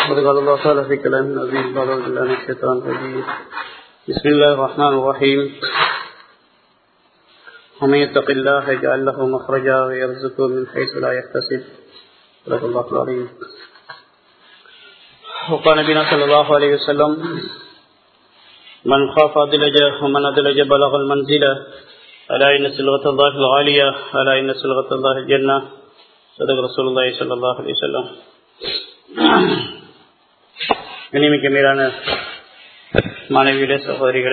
وقد قال الله تعالى في كلام العزيز بعد أعوذ بالله من الشيطان الرجيم بسم الله الرحمن الرحيم ومن يتق الله يجعل له مخرجا ويرزقه من حيث لا يحتسب صدق الله العظيم وقال نبينا صلى الله عليه وسلم من خاف أدلج ومن أدلج بلغ المنزلة ألا إن سلغة الله الغالية ألا إن سلغة الله الجنة صدق رسول الله صلى الله عليه وسلم இனிமிக்க மீதான மாணவிகளே சகோதரிகளே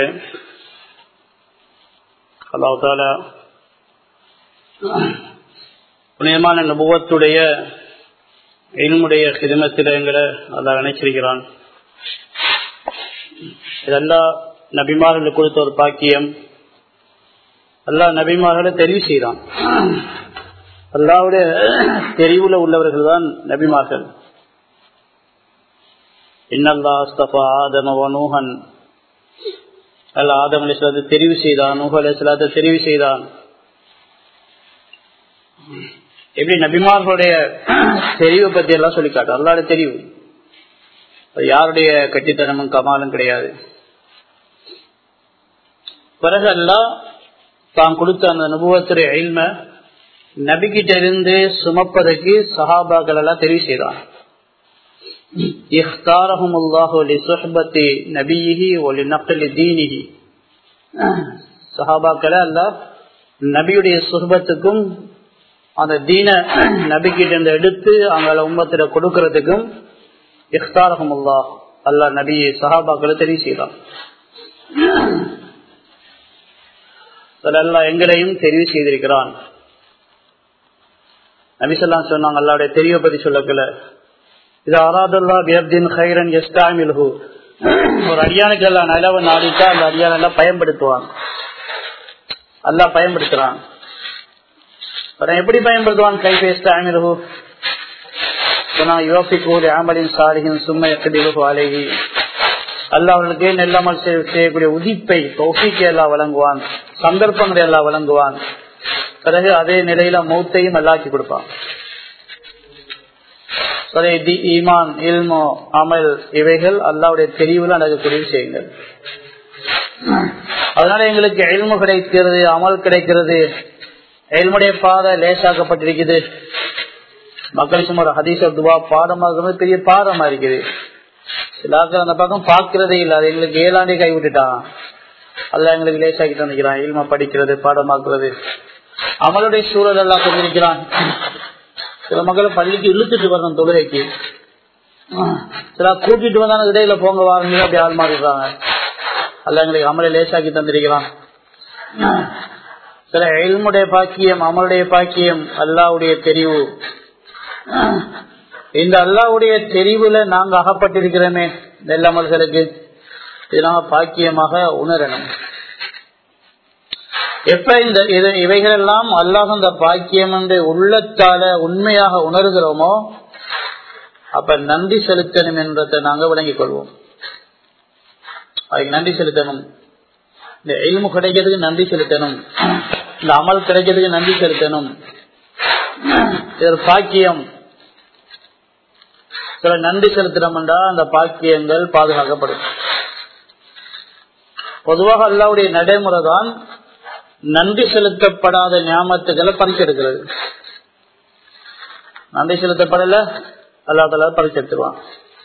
அல்லாஹால புனிதமான நபுவத்துடைய இல்முடைய சிதமத்தில் எங்களை அல்லாஹ் நினைச்சிருக்கிறான் இதெல்லாம் நபிமார்களுக்கு கொடுத்த ஒரு பாக்கியம் அல்லா நபிமார்களை தெரிவு செய்கிறான் அல்லாவுடைய தெரிவுல உள்ளவர்கள் தான் நபிமார்கள் இன்னல்லா அஸ்தபா ஆதம வனூஹன் அல்ல ஆதம் அலிஸ்லாத்தை தெரிவு செய்தான் நூஹ் அலிஸ்லாத்தை தெரிவு செய்தான் எப்படி நபிமார்களுடைய தெரிவை பத்தி எல்லாம் சொல்லி காட்டு அல்லாட தெரிவு யாருடைய கட்டித்தனமும் கமாலும் கிடையாது பிறகு எல்லாம் தான் கொடுத்த அந்த அனுபவத்துடைய அயில்ம நபிக்கிட்ட இருந்து சுமப்பதற்கு சஹாபாக்கள் எல்லாம் தெரிவு செய்தான் اختارهم الله لصحبة نبيه ولنقل دينه சஹாபாக்களை அல்ல நபியுடைய சுகபத்துக்கும் அந்த தீன நபிக்கிட்ட இருந்து எடுத்து அவங்கள உம்மத்திட கொடுக்கறதுக்கும் இஃப்தாரகம் அல்லா அல்லா நபி சஹாபாக்களை தெரிவு செய்தான் அல்லா எங்களையும் தெரிவு செய்திருக்கிறான் நபிசல்லாம் சொன்னாங்க அல்லாவுடைய தெரிவை பத்தி சொல்லக்கல இது அராதல்லா பியப்தின் ஹைரன் எஸ்டாமில்ஹு ஒரு அடியானுக்கு எல்லாம் நிலவை நாடிட்டா அந்த அடியான எல்லாம் பயன்படுத்துவான் எல்லாம் பயன்படுத்துறான் எப்படி பயன்படுத்துவான் கைபேஸ்டாமில்ஹு யோசிக்கூடி ஆமலின் சாலிகின் சும்மை எக்கடிலுகு அழகி அல்ல அவர்களுக்கு நெல்லாமல் செய்யக்கூடிய உதிப்பை தௌசிக்கு எல்லாம் வழங்குவான் சந்தர்ப்பங்களை எல்லாம் வழங்குவான் பிறகு அதே நிலையில மௌத்தையும் நல்லாக்கி கொடுப்பான் ஈமான் இல்மோ அமல் இவைகள் அல்லாவுடைய தெரிவுல நடக்கக்கூடிய விஷயங்கள் அதனால எங்களுக்கு எல்மு கிடைக்கிறது அமல் கிடைக்கிறது எல்முடைய பாதை லேசாக்கப்பட்டிருக்குது மக்கள் சும்மா ஹதீஸ் துவா பாடமாக பெரிய பாடமா இருக்குது சிலாக்கள் அந்த பக்கம் பாக்குறதே இல்லை அது எங்களுக்கு ஏழாண்டே கை விட்டுட்டான் அல்ல எங்களுக்கு லேசாக்கி தந்துக்கிறான் இல்ம படிக்கிறது பாடமாக்குறது அமலுடைய சூழல் எல்லாம் கொண்டிருக்கிறான் சில மக்களை பள்ளிக்கு இழுத்துட்டு வரணும் தொழுகைக்கு சில கூட்டிட்டு வந்தாங்க இடையில போங்க வாங்க அப்படி ஆள் மாறிடுறாங்க அல்ல எங்களுக்கு அமலை லேசாக்கி தந்திருக்கிறான் சில எல்முடைய பாக்கியம் அமலுடைய பாக்கியம் அல்லாவுடைய தெரிவு இந்த அல்லாவுடைய தெரிவுல நாங்க அகப்பட்டிருக்கிறோமே நெல் அமல்களுக்கு இது நாங்க பாக்கியமாக உணரணும் எப்ப இந்த இவைகள் எல்லாம் அல்லாஹ் இந்த பாக்கியம் என்று உள்ளத்தால உண்மையாக உணர்கிறோமோ அப்ப நன்றி செலுத்தணும் என்றதை நாங்க விளங்கிக் கொள்வோம் அதுக்கு நன்றி செலுத்தணும் இந்த எல்மு கிடைக்கிறதுக்கு நன்றி செலுத்தணும் இந்த அமல் கிடைக்கிறதுக்கு நன்றி செலுத்தணும் இது ஒரு பாக்கியம் சில நன்றி செலுத்தினோம்டா அந்த பாக்கியங்கள் பாதுகாக்கப்படும் பொதுவாக அல்லாவுடைய நடைமுறை தான் நன்றி செலுத்தப்படாத ஞாபகத்துக்களை பறிச்செடுக்கிறது நன்றி செலுத்தப்படல அல்லா தலா பறிச்செடுத்துருவான்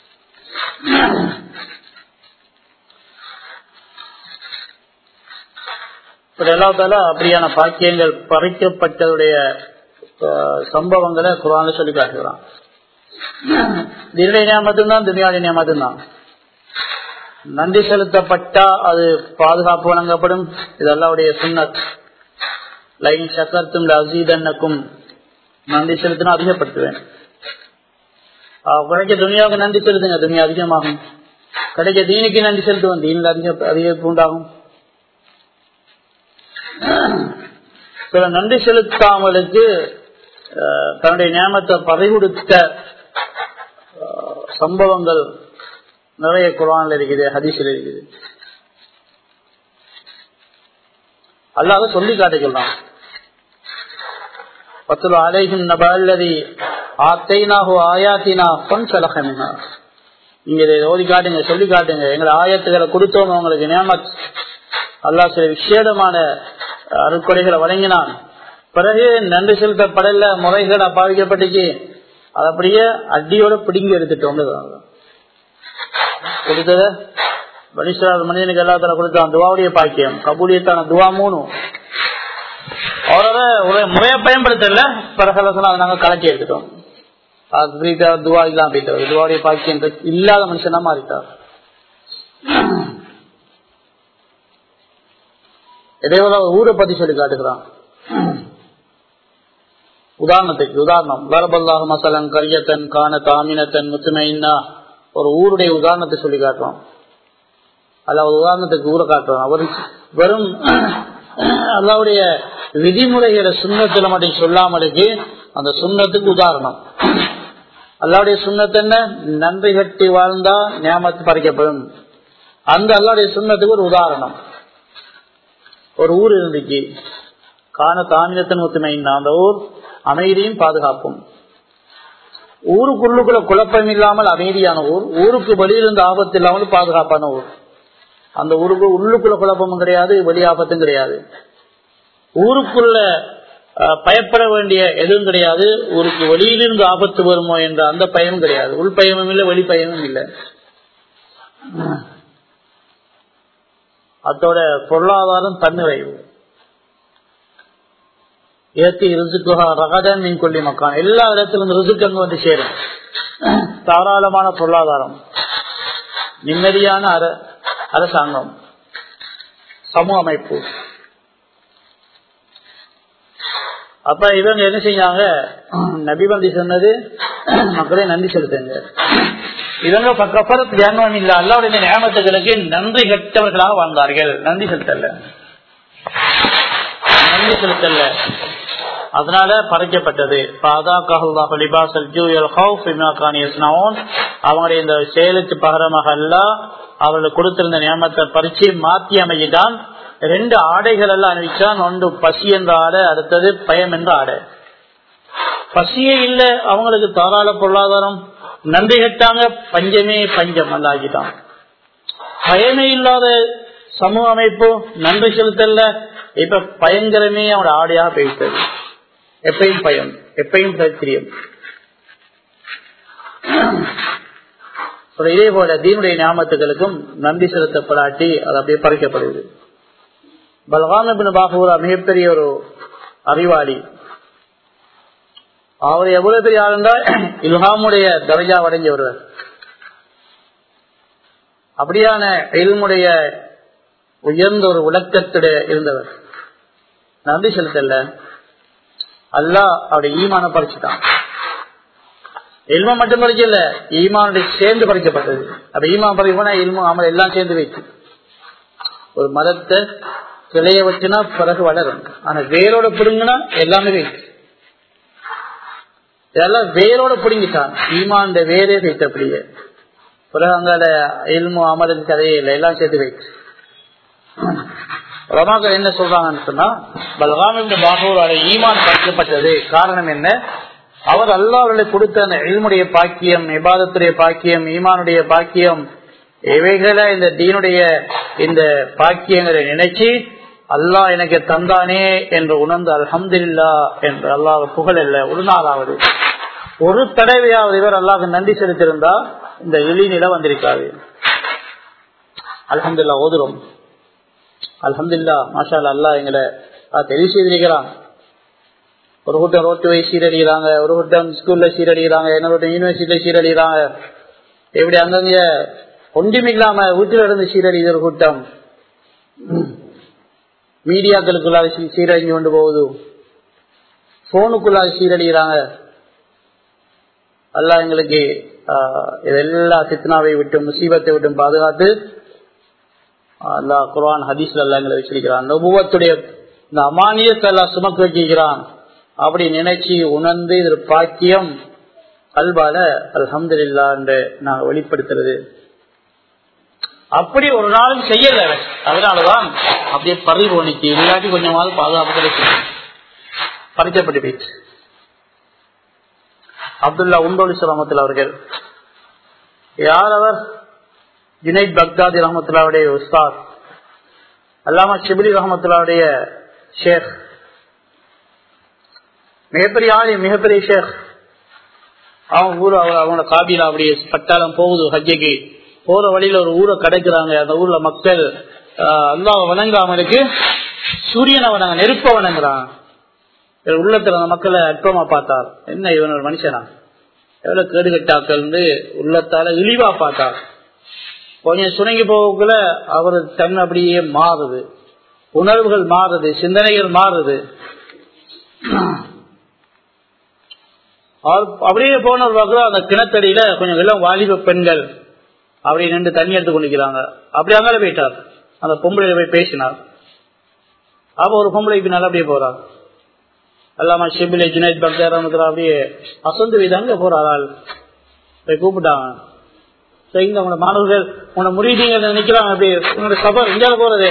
எல்லாத்தால அப்படியான பாக்கியங்கள் பறிக்கப்பட்டதுடைய சம்பவங்களை குரான சொல்லி காட்டுகிறான் திருடைய ஞாபகத்தான் துணியாடி ஞாபகத்தான் நன்றி செலுத்தப்பட்டா அது பாதுகாப்பு வழங்கப்படும் இதெல்லாவுடைய சுண்ணத் லைன் சக்கரத்தும் அசீதன்னுக்கும் நன்றி செலுத்தினா அதிகப்படுத்துவேன் கிடைக்க துணியாவுக்கு நன்றி செலுத்துங்க துணியா அதிகமாகும் கிடைக்க தீனுக்கு நன்றி செலுத்துவோம் தீனில் அதிக அதிகரிப்பு உண்டாகும் சில நன்றி செலுத்தாமலுக்கு தன்னுடைய ஞாபகத்தை பறிகொடுத்த சம்பவங்கள் நிறைய குரான்ல இருக்குது ஹதீஸில் இருக்குது அல்லாத சொல்லி காட்டிக்கலாம் பத்துல அலைஹிம் நபல்லதி ஆத்தைனாஹு ஆயாத்தினா ஃபன்சலஹ மின்ஹா நீங்க இதை ஓதி காட்டுங்க சொல்லி காட்டுங்க எங்களை ஆயத்துக்களை கொடுத்தோம் உங்களுக்கு நியமத் அல்லா சில விசேடமான அருட்கொடைகளை வழங்கினான் பிறகு நன்றி செலுத்தப்படல முறைகேடா பாவிக்கப்பட்டுச்சு அது அப்படியே அடியோட பிடுங்கி எடுத்துட்டோம் கொடுத்தத பனிஸ்வரர் மனிதனுக்கு எல்லாத்துல கொடுத்தான் துவாவுடைய பாக்கியம் கபூலியத்தான துவா மூணு அவரோட முறைய பயன்படுத்தல பிறகு நாங்க கலக்கி எடுத்துட்டோம் துவா இல்லாம போயிட்டார் துவாவுடைய பாக்கியம் இல்லாத மனுஷனா மாறிட்டார் இடையில ஊரை பத்தி சொல்லி காட்டுகிறான் உதாரணத்துக்கு உதாரணம் வரபல்லாஹ் மசலன் கரியத்தன் கான தாமினத்தன் முத்துமைன்னா ஒரு ஊருடைய உதாரணத்தை சொல்லி காட்டுறோம் அல்ல ஒரு உதாரணத்துக்கு ஊரை காட்டுறோம் அவர் வெறும் அல்லாவுடைய விதிமுறைகளை சுண்ணத்துல மட்டும் சொல்லாமலுக்கு அந்த சுண்ணத்துக்கு உதாரணம் அல்லாவுடைய சுண்ணத்து என்ன நன்றி கட்டி வாழ்ந்தா ஞாபகத்து பறிக்கப்படும் அந்த அல்லாவுடைய சுண்ணத்துக்கு ஒரு உதாரணம் ஒரு ஊர் இருந்துச்சு காண தாமிரத்தின் ஒத்துமைன்னா அந்த ஊர் அமைதியும் பாதுகாப்பும் ஊருக்குள்ளுக்குள்ள குழப்பம் இல்லாமல் அமைதியான ஊர் ஊருக்கு வெளியிலிருந்து ஆபத்து இல்லாமல் பாதுகாப்பான ஊர் அந்த ஊருக்கு உள்ளுக்குள்ள குழப்பமும் கிடையாது வெளி ஆபத்தும் கிடையாது ஊருக்குள்ள பயப்பட வேண்டிய எதுவும் கிடையாது ஊருக்கு வெளியிலிருந்து ஆபத்து வருமோ என்ற அந்த பயமும் கிடையாது உள் பயமும் இல்லை வெளி பயமும் இல்லை அதோட பொருளாதாரம் தன்னிறைவு ஏத்தி ரிசுக்குகா ரகதன் மீன் கொல்லி மக்கான் எல்லா இடத்திலும் ரிசுக்கு அங்க வந்து சேரும் தாராளமான பொருளாதாரம் நிம்மதியான அர அரசாங்கம் சமூக அமைப்பு அப்ப இவங்க என்ன செஞ்சாங்க நபிபந்தி சொன்னது மக்களே நன்றி செலுத்துங்க இவங்க பக்கப்புறம் தியானம் இல்ல அல்லாவுடைய நியமத்துகளுக்கு நன்றி கெட்டவர்களாக வாழ்ந்தார்கள் நன்றி செலுத்தல நன்றி செலுத்தல அதனால பறைக்கப்பட்டது அவங்களுடைய இந்த செயலுக்கு பகரமாக அல்ல அவர்களுக்கு கொடுத்திருந்த நியமத்தை பறிச்சு மாற்றி அமையிட்டான் ரெண்டு ஆடைகள் எல்லாம் அணிவிச்சான் ஒன்று பசி என்ற ஆடை அடுத்தது பயம் என்ற ஆடை பசியே இல்லை அவங்களுக்கு தாராள பொருளாதாரம் நன்றி கட்டாங்க பஞ்சமே பஞ்சம் அல்லாகிட்டான் பயமே இல்லாத சமூக அமைப்பு நன்றி செலுத்தல இப்ப பயங்கரமே அவனோட ஆடையாக போயிட்டது எப்பயும் பயம் எப்பயும் சத்திரியம் இதே போல தீனுடைய ஞாபகத்துகளுக்கும் நன்றி செலுத்தப்படாட்டி அது அப்படியே பறிக்கப்படுது பல்கான் பாபூரா மிகப்பெரிய ஒரு அறிவாளி அவர் எவ்வளவு பெரிய ஆளுந்தா இல்ஹாமுடைய தரஜா அடைஞ்ச ஒருவர் அப்படியான இல்முடைய உயர்ந்த ஒரு விளக்கத்துடைய இருந்தவர் நன்றி செலுத்தல அல்லா அவருடைய ஈமான பறிச்சுட்டான் இல்ம மட்டும் பறிக்கல ஈமானுடைய சேர்ந்து பறிக்கப்பட்டது அப்ப ஈமான் பறிக்கப்போனா இல்மு அமல் எல்லாம் சேர்ந்து வைத்து ஒரு மதத்தை கிளைய வச்சுனா பிறகு வளரும் ஆனா வேரோட பிடுங்கினா எல்லாமே வைத்து இதெல்லாம் வேரோட பிடுங்கிட்டான் ஈமான் வேரே வைத்த அப்படியே பிறகு அங்கால இல்மு அமலுக்கு கதையே இல்லை எல்லாம் சேர்த்து வைத்து ரமாக்கள் என்ன சொல்றாங்கன்னு சொன்னா பல்காமின் பாகூரோட ஈமான் பறிக்கப்பட்டது காரணம் என்ன அவர் அல்லாவர்களை கொடுத்த அந்த இல்முடைய பாக்கியம் இபாதத்துடைய பாக்கியம் ஈமானுடைய பாக்கியம் இவைகளை இந்த தீனுடைய இந்த பாக்கியங்களை நினைச்சு அல்லாஹ் எனக்கு தந்தானே என்று உணர்ந்து அல்ஹம்துல்லா என்று அல்லாஹ் புகழ் இல்ல ஒரு நாளாவது ஒரு தடவையாவது இவர் அல்லாஹ் நன்றி செலுத்திருந்தா இந்த எளி நிலை வந்திருக்காது அல்ஹம்துல்லா ஓதுறோம் அல்ஹம்துல்லா மாஷா அல்லா எங்களை தெரிவு செய்திருக்கிறான் ஒரு கூட்டம் ரோட்டு வை சீரழிகிறாங்க ஒரு கூட்டம் ஸ்கூல்ல சீரழிகிறாங்க இன்னொரு கூட்டம் யூனிவர்சிட்டியில சீரழிகிறாங்க எப்படி அங்கங்க ஒன்றுமில்லாம வீட்டில இருந்து சீரழித ஒரு கூட்டம் மீடியாக்களுக்குள்ளாக சீரழிஞ்சு கொண்டு போகுது போனுக்குள்ளாக சீரழிகிறாங்க அல்லா எங்களுக்கு இதெல்லா சித்னாவை விட்டும் முசீபத்தை விட்டும் பாதுகாத்து அல்லா குர்ஆன் ஹதீஸ்ல எல்லாம் எங்களை வச்சிருக்கிறான் நபுவத்துடைய இந்த அமானியத்தை எல்லாம் சுமக்க வச்சிருக்கிறான் அப்படி நினைச்சு உணர்ந்து இது பாக்கியம் அல்பால அல்ஹம்துல்லா என்று நாங்கள் வெளிப்படுத்துறது அப்படி ஒரு நாளும் செய்யல அதனாலதான் அப்படியே பறிபோனிக்கு இல்லாட்டி கொஞ்சமாவது பாதுகாப்பு கிடைக்கும் பறிக்கப்பட்டு போயிடுச்சு அப்துல்லா உண்டோலி சுலாமத்தில் அவர்கள் யார் அவர் ஜுனைத் பக்தாதி ரஹமத்துல்லாவுடைய உஸ்தாத் அல்லாமா ஷிபிலி ரஹமத்துல்லாவுடைய ஷேக் மிகப்பெரிய ஆளி மிகப்பெரிய ஷேக் அவன் ஊர் அவனோட காபில அப்படியே பட்டாளம் போகுது ஹஜ்ஜைக்கு போற வழியில ஒரு ஊரை கிடைக்கிறாங்க அந்த ஊர்ல மக்கள் அல்லாஹ் வணங்காம இருக்கு சூரியனை வணங்க நெருப்ப வணங்குறான் உள்ளத்துல அந்த மக்களை அற்பமா பார்த்தார் என்ன இவன் ஒரு மனுஷனா எவ்வளவு கேடுகட்டாக்கள் உள்ளத்தால இழிவா பார்த்தார் கொஞ்சம் சுணங்கி போகக்குள்ள அவர் தன் அப்படியே மாறுது உணர்வுகள் மாறுது சிந்தனைகள் மாறுது அப்படியே போனவர் பார்க்கிறோம் அந்த கிணத்தடியில கொஞ்சம் இளம் வாலிப பெண்கள் அப்படி நின்று தண்ணி எடுத்து கொண்டிருக்கிறாங்க அப்படி அங்கால போயிட்டார் அந்த பொம்பளை போய் பேசினார் அப்ப ஒரு பொம்பளை பின்னால் அப்படியே போறார் அல்லாம ஷிபிலே ஜுனைத் பக்தார் அப்படியே அசந்து வீதாங்க போறாள் போய் கூப்பிட்டாங்க இங்க உங்களோட மாணவர்கள் உங்களோட முறியீங்க நினைக்கிறாங்க அப்படியே உங்களோட சபர் எங்கேயாவது போறது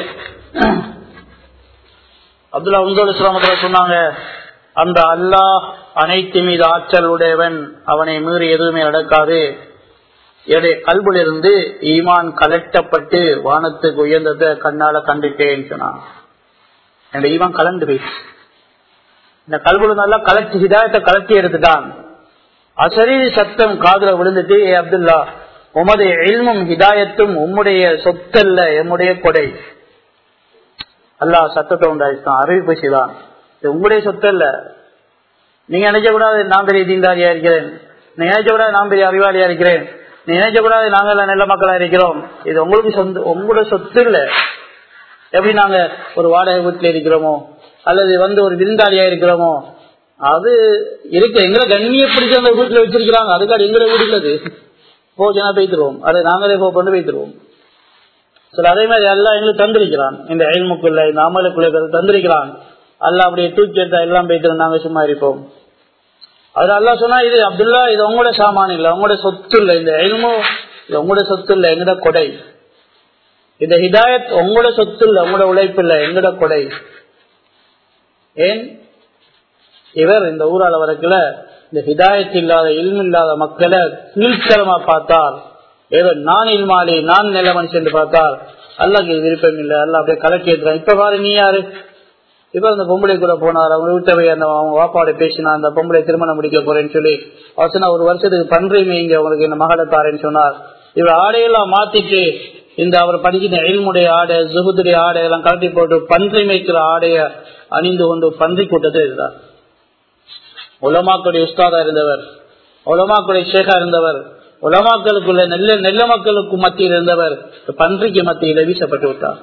அப்துல்லா உங்களோட சிரமத்துல சொன்னாங்க அந்த அல்லாஹ் அனைத்து மீது ஆற்றல் உடையவன் அவனை மீறி எதுவுமே நடக்காது என்னுடைய கல்விலிருந்து ஈமான் கலட்டப்பட்டு வானத்துக்கு உயர்ந்ததை கண்ணால கண்டுட்டேன்னு சொன்னான் என்னுடைய ஈமான் கலண்டு போயிடுச்சு இந்த கல்வில நல்லா கலட்டி ஹிதாயத்தை கலட்டி எடுத்துட்டான் அசரீ சத்தம் காதுல விழுந்துட்டு ஏ அப்துல்லா உமது எல்மும் ஹிதாயத்தும் உம்முடைய சொத்தல்ல எம்முடைய கொடை அல்லாஹ் சத்தத்தை உண்டாயிட்டான் அறிவிப்பு செய்தான் இது உங்களுடைய சொத்து இல்ல நீங்க நினைச்ச கூடாது நான் பெரிய தீண்டாரியா இருக்கிறேன் நீங்க நினைச்ச கூடாது நான் பெரிய அறிவாளியா இருக்கிறேன் நீ நினைச்ச கூடாது நாங்க எல்லாம் நல்ல மக்களா இருக்கிறோம் இது உங்களுக்கு சொந்த உங்களோட சொத்து இல்ல எப்படி நாங்க ஒரு வாடகை வீட்டுல இருக்கிறோமோ அல்லது வந்து ஒரு விருந்தாளியா இருக்கிறோமோ அது இருக்கு எங்களை கண்ணியப்படுத்தி அந்த வீட்டுல வச்சிருக்கிறாங்க அதுக்காக எங்களை வீடு இல்லது போச்சுனா பேத்துருவோம் அதை நாங்களே போ கொண்டு பேத்துருவோம் சில அதே மாதிரி எல்லாம் எங்களுக்கு தந்திருக்கிறான் இந்த அயல்முக்குள்ள இந்த அமலுக்குள்ள தந்திருக்கிறான் அல்ல அப்படியே தூக்கி எடுத்தா எல்லாம் போயிட்டு நாங்க சும்மா இருப்போம் அது அல்லா சொன்னா இது அப்துல்லா இது உங்களோட சாமான் இல்ல உங்களோட சொத்து இல்ல இந்த எல்மோ இது உங்களோட சொத்து இல்ல எங்கட கொடை இந்த ஹிதாயத் உங்களோட சொத்து இல்ல உங்களோட உழைப்பு இல்ல எங்கட கொடை ஏன் இவர் இந்த ஊரால வரக்குல இந்த ஹிதாயத் இல்லாத இல்மு இல்லாத மக்களை கீழ்த்தரமா பார்த்தால் ஏதோ நான் இல்மாலி நான் நில மனுஷன் பார்த்தால் அல்லாக்கு விருப்பம் இல்லை அல்ல அப்படியே கலக்கி எடுக்கிறான் இப்ப பாரு நீ யாரு இப்ப அந்த பொம்பளை கூட போனார் அவங்க வீட்டை போய் அந்த அவங்க வாப்பாவோட பேசினா அந்த பொம்பளை திருமணம் முடிக்க போறேன்னு சொல்லி அவர் சொன்னா ஒரு வருஷத்துக்கு பன்றி மீங்க உங்களுக்கு இந்த மகளை தாரேன்னு சொன்னார் இவர் ஆடையெல்லாம் மாத்திட்டு இந்த அவர் படிக்கிற எல்முடைய ஆடை ஜுகுதுடைய ஆடை எல்லாம் கலட்டி போட்டு பன்றி மேய்க்கிற ஆடைய அணிந்து கொண்டு பன்றி கூட்டத்தில் இருந்தார் உலமாக்களுடைய உஸ்தாதா இருந்தவர் உலமாக்களுடைய ஷேகா இருந்தவர் உலமாக்களுக்குள்ள நெல்ல நெல்ல மக்களுக்கு மத்தியில் இருந்தவர் பன்றிக்கு மத்தியில் வீசப்பட்டு விட்டார்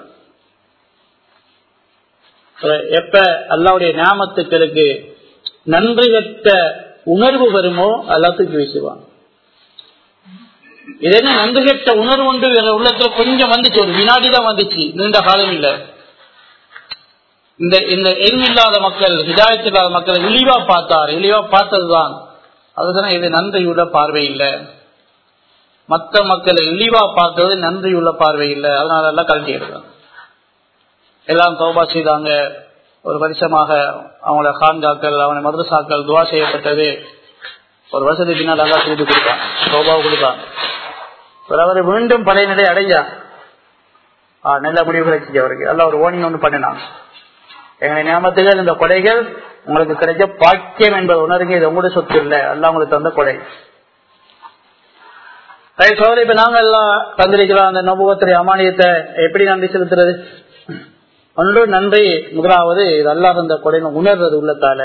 எப்ப அல்லாவுடைய ஞாபகத்துக்களுக்கு நன்றி கட்ட உணர்வு வருமோ எல்லாத்துக்கும் வீசுவான் இது என்ன நன்றி கட்ட உணர்வு ஒன்று உள்ளத்துல கொஞ்சம் வந்துச்சு ஒரு வினாடி தான் வந்துச்சு நீண்ட காலம் இல்ல இந்த இந்த எண்ணில்லாத மக்கள் ஹிதாயத் இல்லாத மக்கள் இழிவா பார்த்தார் இழிவா பார்த்ததுதான் அதுதான் இது நன்றியுள்ள பார்வை இல்லை மற்ற மக்களை இழிவா பார்த்தது நன்றியுள்ள பார்வை இல்லை அதனால எல்லாம் கல்வி எடுக்கிறாங்க எல்லாம் தோபா செய்தாங்க ஒரு வருஷமாக அவங்களோட கான்காக்கள் அவனை மதுரசாக்கள் துவா செய்யப்பட்டது ஒரு வருஷத்துக்கு பின்னால் நல்லா செய்து கொடுத்தான் தோபாவை கொடுத்தான் அவர் மீண்டும் பழைய நிலை அடைஞ்சா நல்ல முடிவுகளை செஞ்ச அவருக்கு எல்லாம் ஒரு ஓனிங் ஒன்று பண்ணினான் எங்களை நியமத்துகள் இந்த கொடைகள் உங்களுக்கு கிடைச்ச பாக்கியம் என்பது உணருங்க இது உங்களுடைய சொத்து இல்லை எல்லாம் உங்களுக்கு தந்த கொடை சோதரி இப்ப நாங்க எல்லாம் தந்திருக்கிறோம் அந்த நபுவத்துறை அமானியத்தை எப்படி நன்றி செலுத்துறது ஒன்று நன்றி முதலாவது இது அல்லாஹ் இந்த கொடையை உணர்றது உள்ளத்தால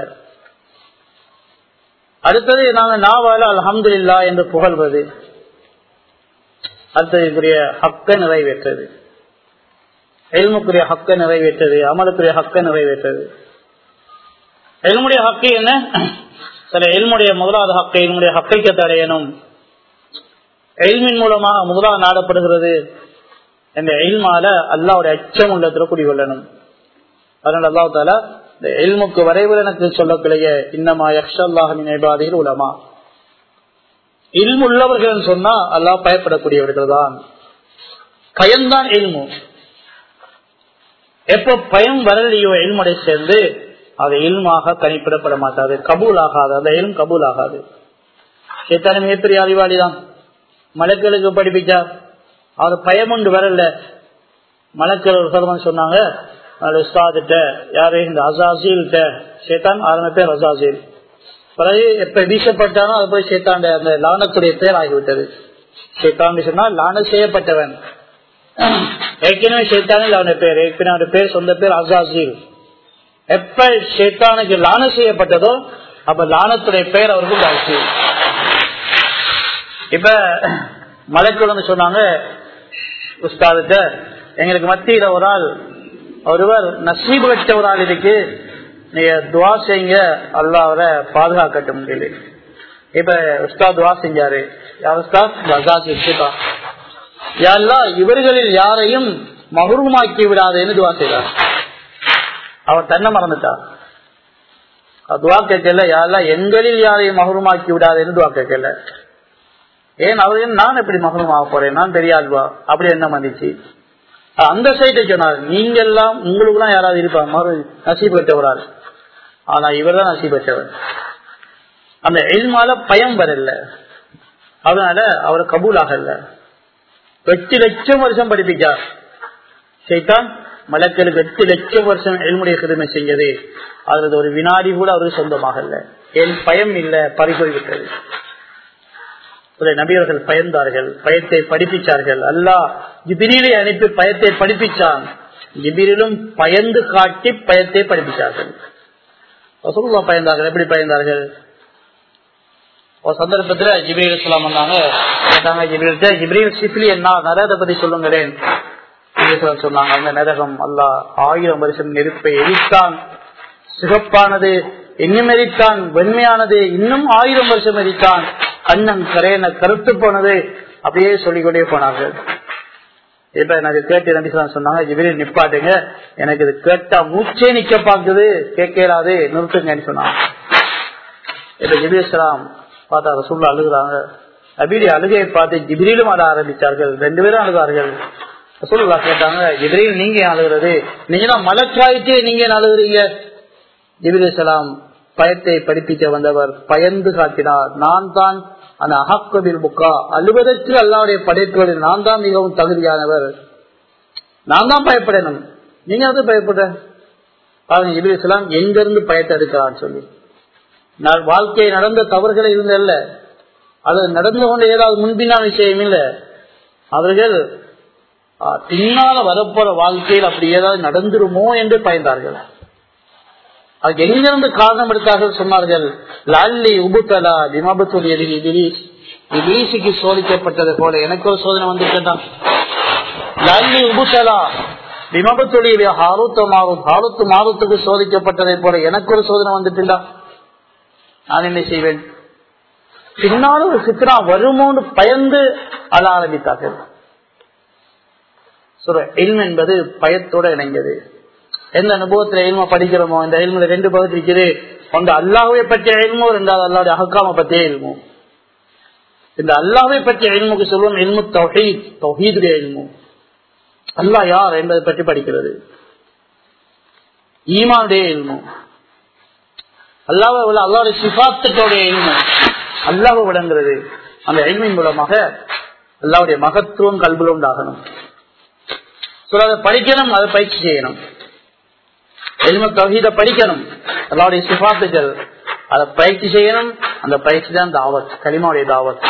அடுத்தது நாங்க நாவால அலமது இல்லா என்று புகழ்வது அடுத்ததுக்குரிய ஹக்க நிறைவேற்றது எல்முக்குரிய ஹக்க நிறைவேற்றது அமலுக்குரிய ஹக்க நிறைவேற்றது எல்முடைய ஹக்கு என்ன சில எல்முடைய முதலாவது ஹக்கை எல்முடைய ஹக்கைக்க தடையணும் எல்மின் மூலமாக முதலாக நாடப்படுகிறது இந்த எல்மால அல்லாவுடைய அச்சம் உள்ளத்துல குடிகொள்ளணும் அதனால அல்லாஹ் தாலா இந்த எல்முக்கு வரைவில் எனக்கு சொல்லக்கூடிய இன்னமா யக்ஷல்லாஹின் நினைவாதிகள் உலமா இல்முள்ளவர்கள் சொன்னா அல்லாஹ் பயப்படக்கூடியவர்கள் தான் பயம்தான் எல்மு எப்ப பயம் வரலையோ எல்முடைய சேர்ந்து அது இல்மாக கணிப்பிடப்பட மாட்டாது கபூல் ஆகாது அந்த எல்ம் கபூல் ஆகாது எத்தனை மிகப்பெரிய அறிவாளி தான் மலக்களுக்கு படிப்பிச்சார் அவர் பயம் உண்டு வரல மலக்கள் ஒரு சதவன் சொன்னாங்க உஸ்தாதிட்ட யாரு இந்த அசாசில்கிட்ட சேத்தான் ஆரம்ப பேர் அசாசில் பிறகு எப்ப வீசப்பட்டானோ அது போய் சேத்தாண்ட அந்த லானத்துடைய பேர் ஆகிவிட்டது சேத்தான் சொன்னா லான செய்யப்பட்டவன் ஏற்கனவே சேத்தானில் அவனுடைய பேர் ஏற்கனவே அவனுடைய பேர் சொந்த பேர் அசாசில் எப்ப சேத்தானுக்கு லான செய்யப்பட்டதோ அப்ப லானத்துடைய பெயர் அவருக்கு உண்டாச்சு இப்ப மலைக்குழந்தை சொன்னாங்க உஸ்தாதுட்ட எங்களுக்கு மத்தியில ஒரு ஆள் ஒருவர் நசீபு வச்ச ஒரு ஆள் இருக்கு நீங்க துவா செய்யுங்க அல்லா அவரை பாதுகாக்கட்டும் சொல்லி இப்ப உஸ்தாத் துவா செஞ்சாரு யார் உஸ்தாத் அசாஸ் வச்சுட்டா யாரெல்லாம் இவர்களில் யாரையும் மகுருமாக்கி விடாதுன்னு துவா செய்தார் அவர் தன்னை மறந்துட்டார் துவா கேட்கல யாரெல்லாம் எங்களில் யாரையும் மகுருமாக்கி விடாதுன்னு துவா கேட்கல ஏன் அவர்கள் நான் எப்படி மகனும் ஆக போறேன் நான் தெரியாதுவா அப்படி என்ன வந்துச்சு அந்த சைட்டை சொன்னார் நீங்க எல்லாம் உங்களுக்கு எல்லாம் யாராவது இருப்பாங்க மறு நசீப் பெற்றவரால் ஆனா இவர் தான் நசீப் பெற்றவர் அந்த எல்மால பயம் வரல அதனால அவர் கபூல் ஆகல எட்டு லட்சம் வருஷம் படிப்பிச்சார் சைத்தான் மலக்களுக்கு எட்டு லட்சம் வருஷம் எல்முடைய கிருமை செஞ்சது அதுல ஒரு வினாடி கூட அவருக்கு சொந்தமாகல என் பயம் இல்ல பறிபோய் விட்டது நபியர்கள் பயந்தார்கள் பயத்தை படிப்பிச்சார்கள் அல்லா ஜிபிரிலை அனுப்பி பயத்தை படிப்பிச்சான் ஜிபிரிலும் பயந்து காட்டி பயத்தை படிப்பிச்சார்கள் ரசூல்லா பயந்தார்கள் எப்படி பயந்தார்கள் ஒரு சந்தர்ப்பத்துல ஜிபிரில் இஸ்லாம் வந்தாங்க கேட்டாங்க ஜிபிரில்ட்ட ஜிபிரில் சிப்லி என்ன நரகத்தை பத்தி சொல்லுங்களேன் சொன்னாங்க அந்த நரகம் அல்லா ஆயிரம் வருஷம் நெருப்பை எரித்தான் சிகப்பானது இன்னும் எரித்தான் வெண்மையானது இன்னும் ஆயிரம் வருஷம் எரித்தான் கண்ணம் கரையன கருத்து போனது அப்படியே சொல்லிக்கொண்டே போனார்கள் இப்ப எனக்கு கேட்டு நம்பிக்கலாம் சொன்னாங்க இவரே நிப்பாட்டுங்க எனக்கு இது கேட்டா மூச்சே நிக்க பாக்குது கேட்கலாது நிறுத்துங்கன்னு சொன்னாங்க இப்ப ஜிபிஸ்லாம் பார்த்தா ரசூல்லா அழுகுறாங்க நபீடி அழுகையை பார்த்து ஜிபிரிலும் அழ ஆரம்பிச்சார்கள் ரெண்டு பேரும் அழுதார்கள் ரசூல்லா கேட்டாங்க ஜிபிரியில் நீங்க அழுகிறது நீங்க தான் மலக்காயிட்டு நீங்க அழுகுறீங்க ஜிபிரிசலாம் பயத்தை படிப்பிக்க வந்தவர் பயந்து காட்டினார் நான் தான் அந்த அகக்கபில் புக்கா அழுவதற்கு அல்லாவுடைய படைப்புகளில் நான் தான் மிகவும் தகுதியானவர் நான் தான் பயப்படணும் நீங்க வந்து பயப்பட பாருங்க இபிலிஸ்லாம் எங்கிருந்து பயத்தை எடுக்கிறான்னு சொல்லி நான் வாழ்க்கை நடந்த தவறுகளை இருந்தல்ல அது நடந்து கொண்டு ஏதாவது முன்பின்னான விஷயம் இல்ல அவர்கள் பின்னால வரப்போற வாழ்க்கையில் அப்படி ஏதாவது நடந்துருமோ என்று பயந்தார்கள் அதுக்கு எங்கிருந்து காரணம் எடுத்தார்கள் சொன்னார்கள் லால்லி உபுத்தலா திமபத்துல் இலீசுக்கு சோதிக்கப்பட்டது போல எனக்கு ஒரு சோதனை வந்து கேட்டான் லால்லி உபுத்தலா விமபத்துடைய ஹாரூத்த மாறும் ஹாரூத்து மாறுத்துக்கு சோதிக்கப்பட்டதை போல எனக்கு ஒரு சோதனை வந்துட்டுண்டா நான் என்ன செய்வேன் பின்னாலும் ஒரு சித்ரா வருமோன்னு பயந்து அழ ஆரம்பித்தார்கள் சொல்ற என்பது பயத்தோட இணைந்தது எந்த அனுபவத்துல எல்ம படிக்கிறோமோ இந்த எல்முல ரெண்டு பகுதி இருக்குது ஒன்று அல்லாஹுவை பற்றிய எல்மோ ரெண்டாவது அல்லாவுடைய அகக்காம பற்றிய எல்மோ இந்த அல்லாவை பற்றிய எல்முக்கு சொல்லுவோம் எல்மு தொஹீத் தொஹீதுடைய எல்மு அல்லாஹ் யார் என்பதை பற்றி படிக்கிறது ஈமானுடைய எல்மு அல்லாவை அல்லாவுடைய சிபாத்தோடைய எல்மு அல்லாவை விளங்குறது அந்த எல்மின் மூலமாக அல்லாவுடைய மகத்துவம் கல்புல உண்டாகணும் அதை படிக்கணும் அதை பயிற்சி செய்யணும் எல்ம தவீத படிக்கணும் அல்லாவுடைய சிபாத்துகள் அதை பயிற்சி செய்யணும் அந்த பயிற்சி தான் தாவத் களிமாவுடைய தாவத்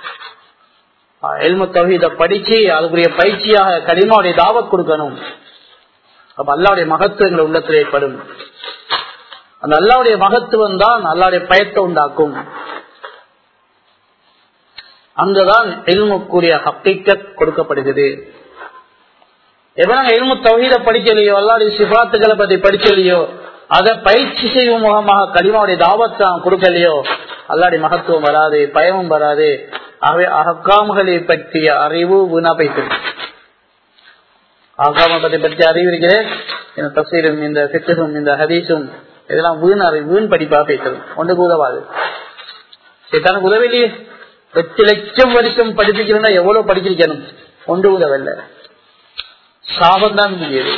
எல்ம தவீத படிச்சு அதுக்குரிய பயிற்சியாக களிமாவுடைய தாவத் கொடுக்கணும் அப்ப அல்லாவுடைய மகத்துவங்கள் உள்ளத்தில் ஏற்படும் அந்த அல்லாவுடைய மகத்துவம் தான் அல்லாவுடைய பயத்தை உண்டாக்கும் அங்கதான் எல்முக்குரிய ஹக்கிக்கத் கொடுக்கப்படுகிறது எப்ப நாங்க எல்மு தவீத படிக்கலையோ அல்லாவுடைய சிபாத்துகளை பத்தி படிக்கலையோ அதை பயிற்சி செய்யும் முகமாக கடிமாவுடைய தாவத்தான் கொடுக்கலையோ அல்லாடி மகத்துவம் வராது பயமும் வராது ஆகவே அகக்காமுகளை பற்றிய அறிவு வீணா போய்த்து அகக்காம பற்றி பற்றிய அறிவு இருக்கிறது இந்த தசீரும் இந்த சித்தகும் இந்த ஹதீஸும் இதெல்லாம் வீண் அறிவு வீண் படிப்பா பேசுறது ஒன்றுக்கு உதவாது சேத்தானுக்கு உதவிலையே எட்டு லட்சம் வருஷம் படிப்பிக்கணும்னா எவ்வளவு படிச்சிருக்கணும் ஒன்று உதவல்ல சாபம் தான் முடியுது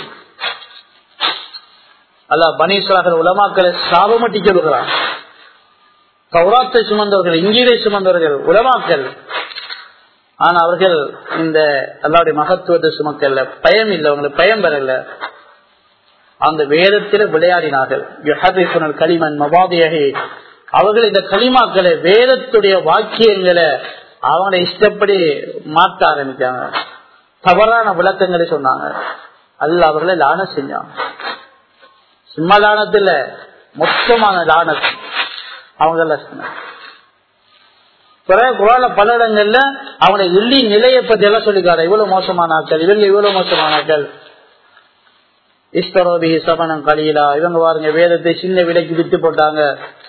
அல்ல பனீஸ்வராக உலமாக்களை சாபமட்டி சொல்கிறான் கௌராத்தை சுமந்தவர்கள் இங்கீரை சுமந்தவர்கள் உலமாக்கள் ஆனா அவர்கள் இந்த அல்லாவுடைய மகத்துவத்தை சுமக்கல்ல பயம் இல்லை அவங்களுக்கு பயம் வரல அந்த வேதத்தில விளையாடினார்கள் களிமன் மபாதியகை அவர்கள் இந்த களிமாக்களை வேதத்துடைய வாக்கியங்களை அவங்களை இஷ்டப்படி மாற்ற ஆரம்பிச்சாங்க தவறான விளக்கங்களை சொன்னாங்க அல்ல அவர்களை லான செஞ்சாங்க சும்மா லானத்துல மொத்தமான லானத் அவங்க குரான பல இடங்கள்ல அவனை எள்ளி நிலையை பத்தி எல்லாம் சொல்லிக்காரு இவ்வளவு மோசமான ஆட்கள் இவங்க இவ்வளவு மோசமான ஆட்கள் இஸ்தரோபி சமணம் கலியிலா இவங்க பாருங்க வேதத்தை சின்ன விலைக்கு வித்து போட்டாங்க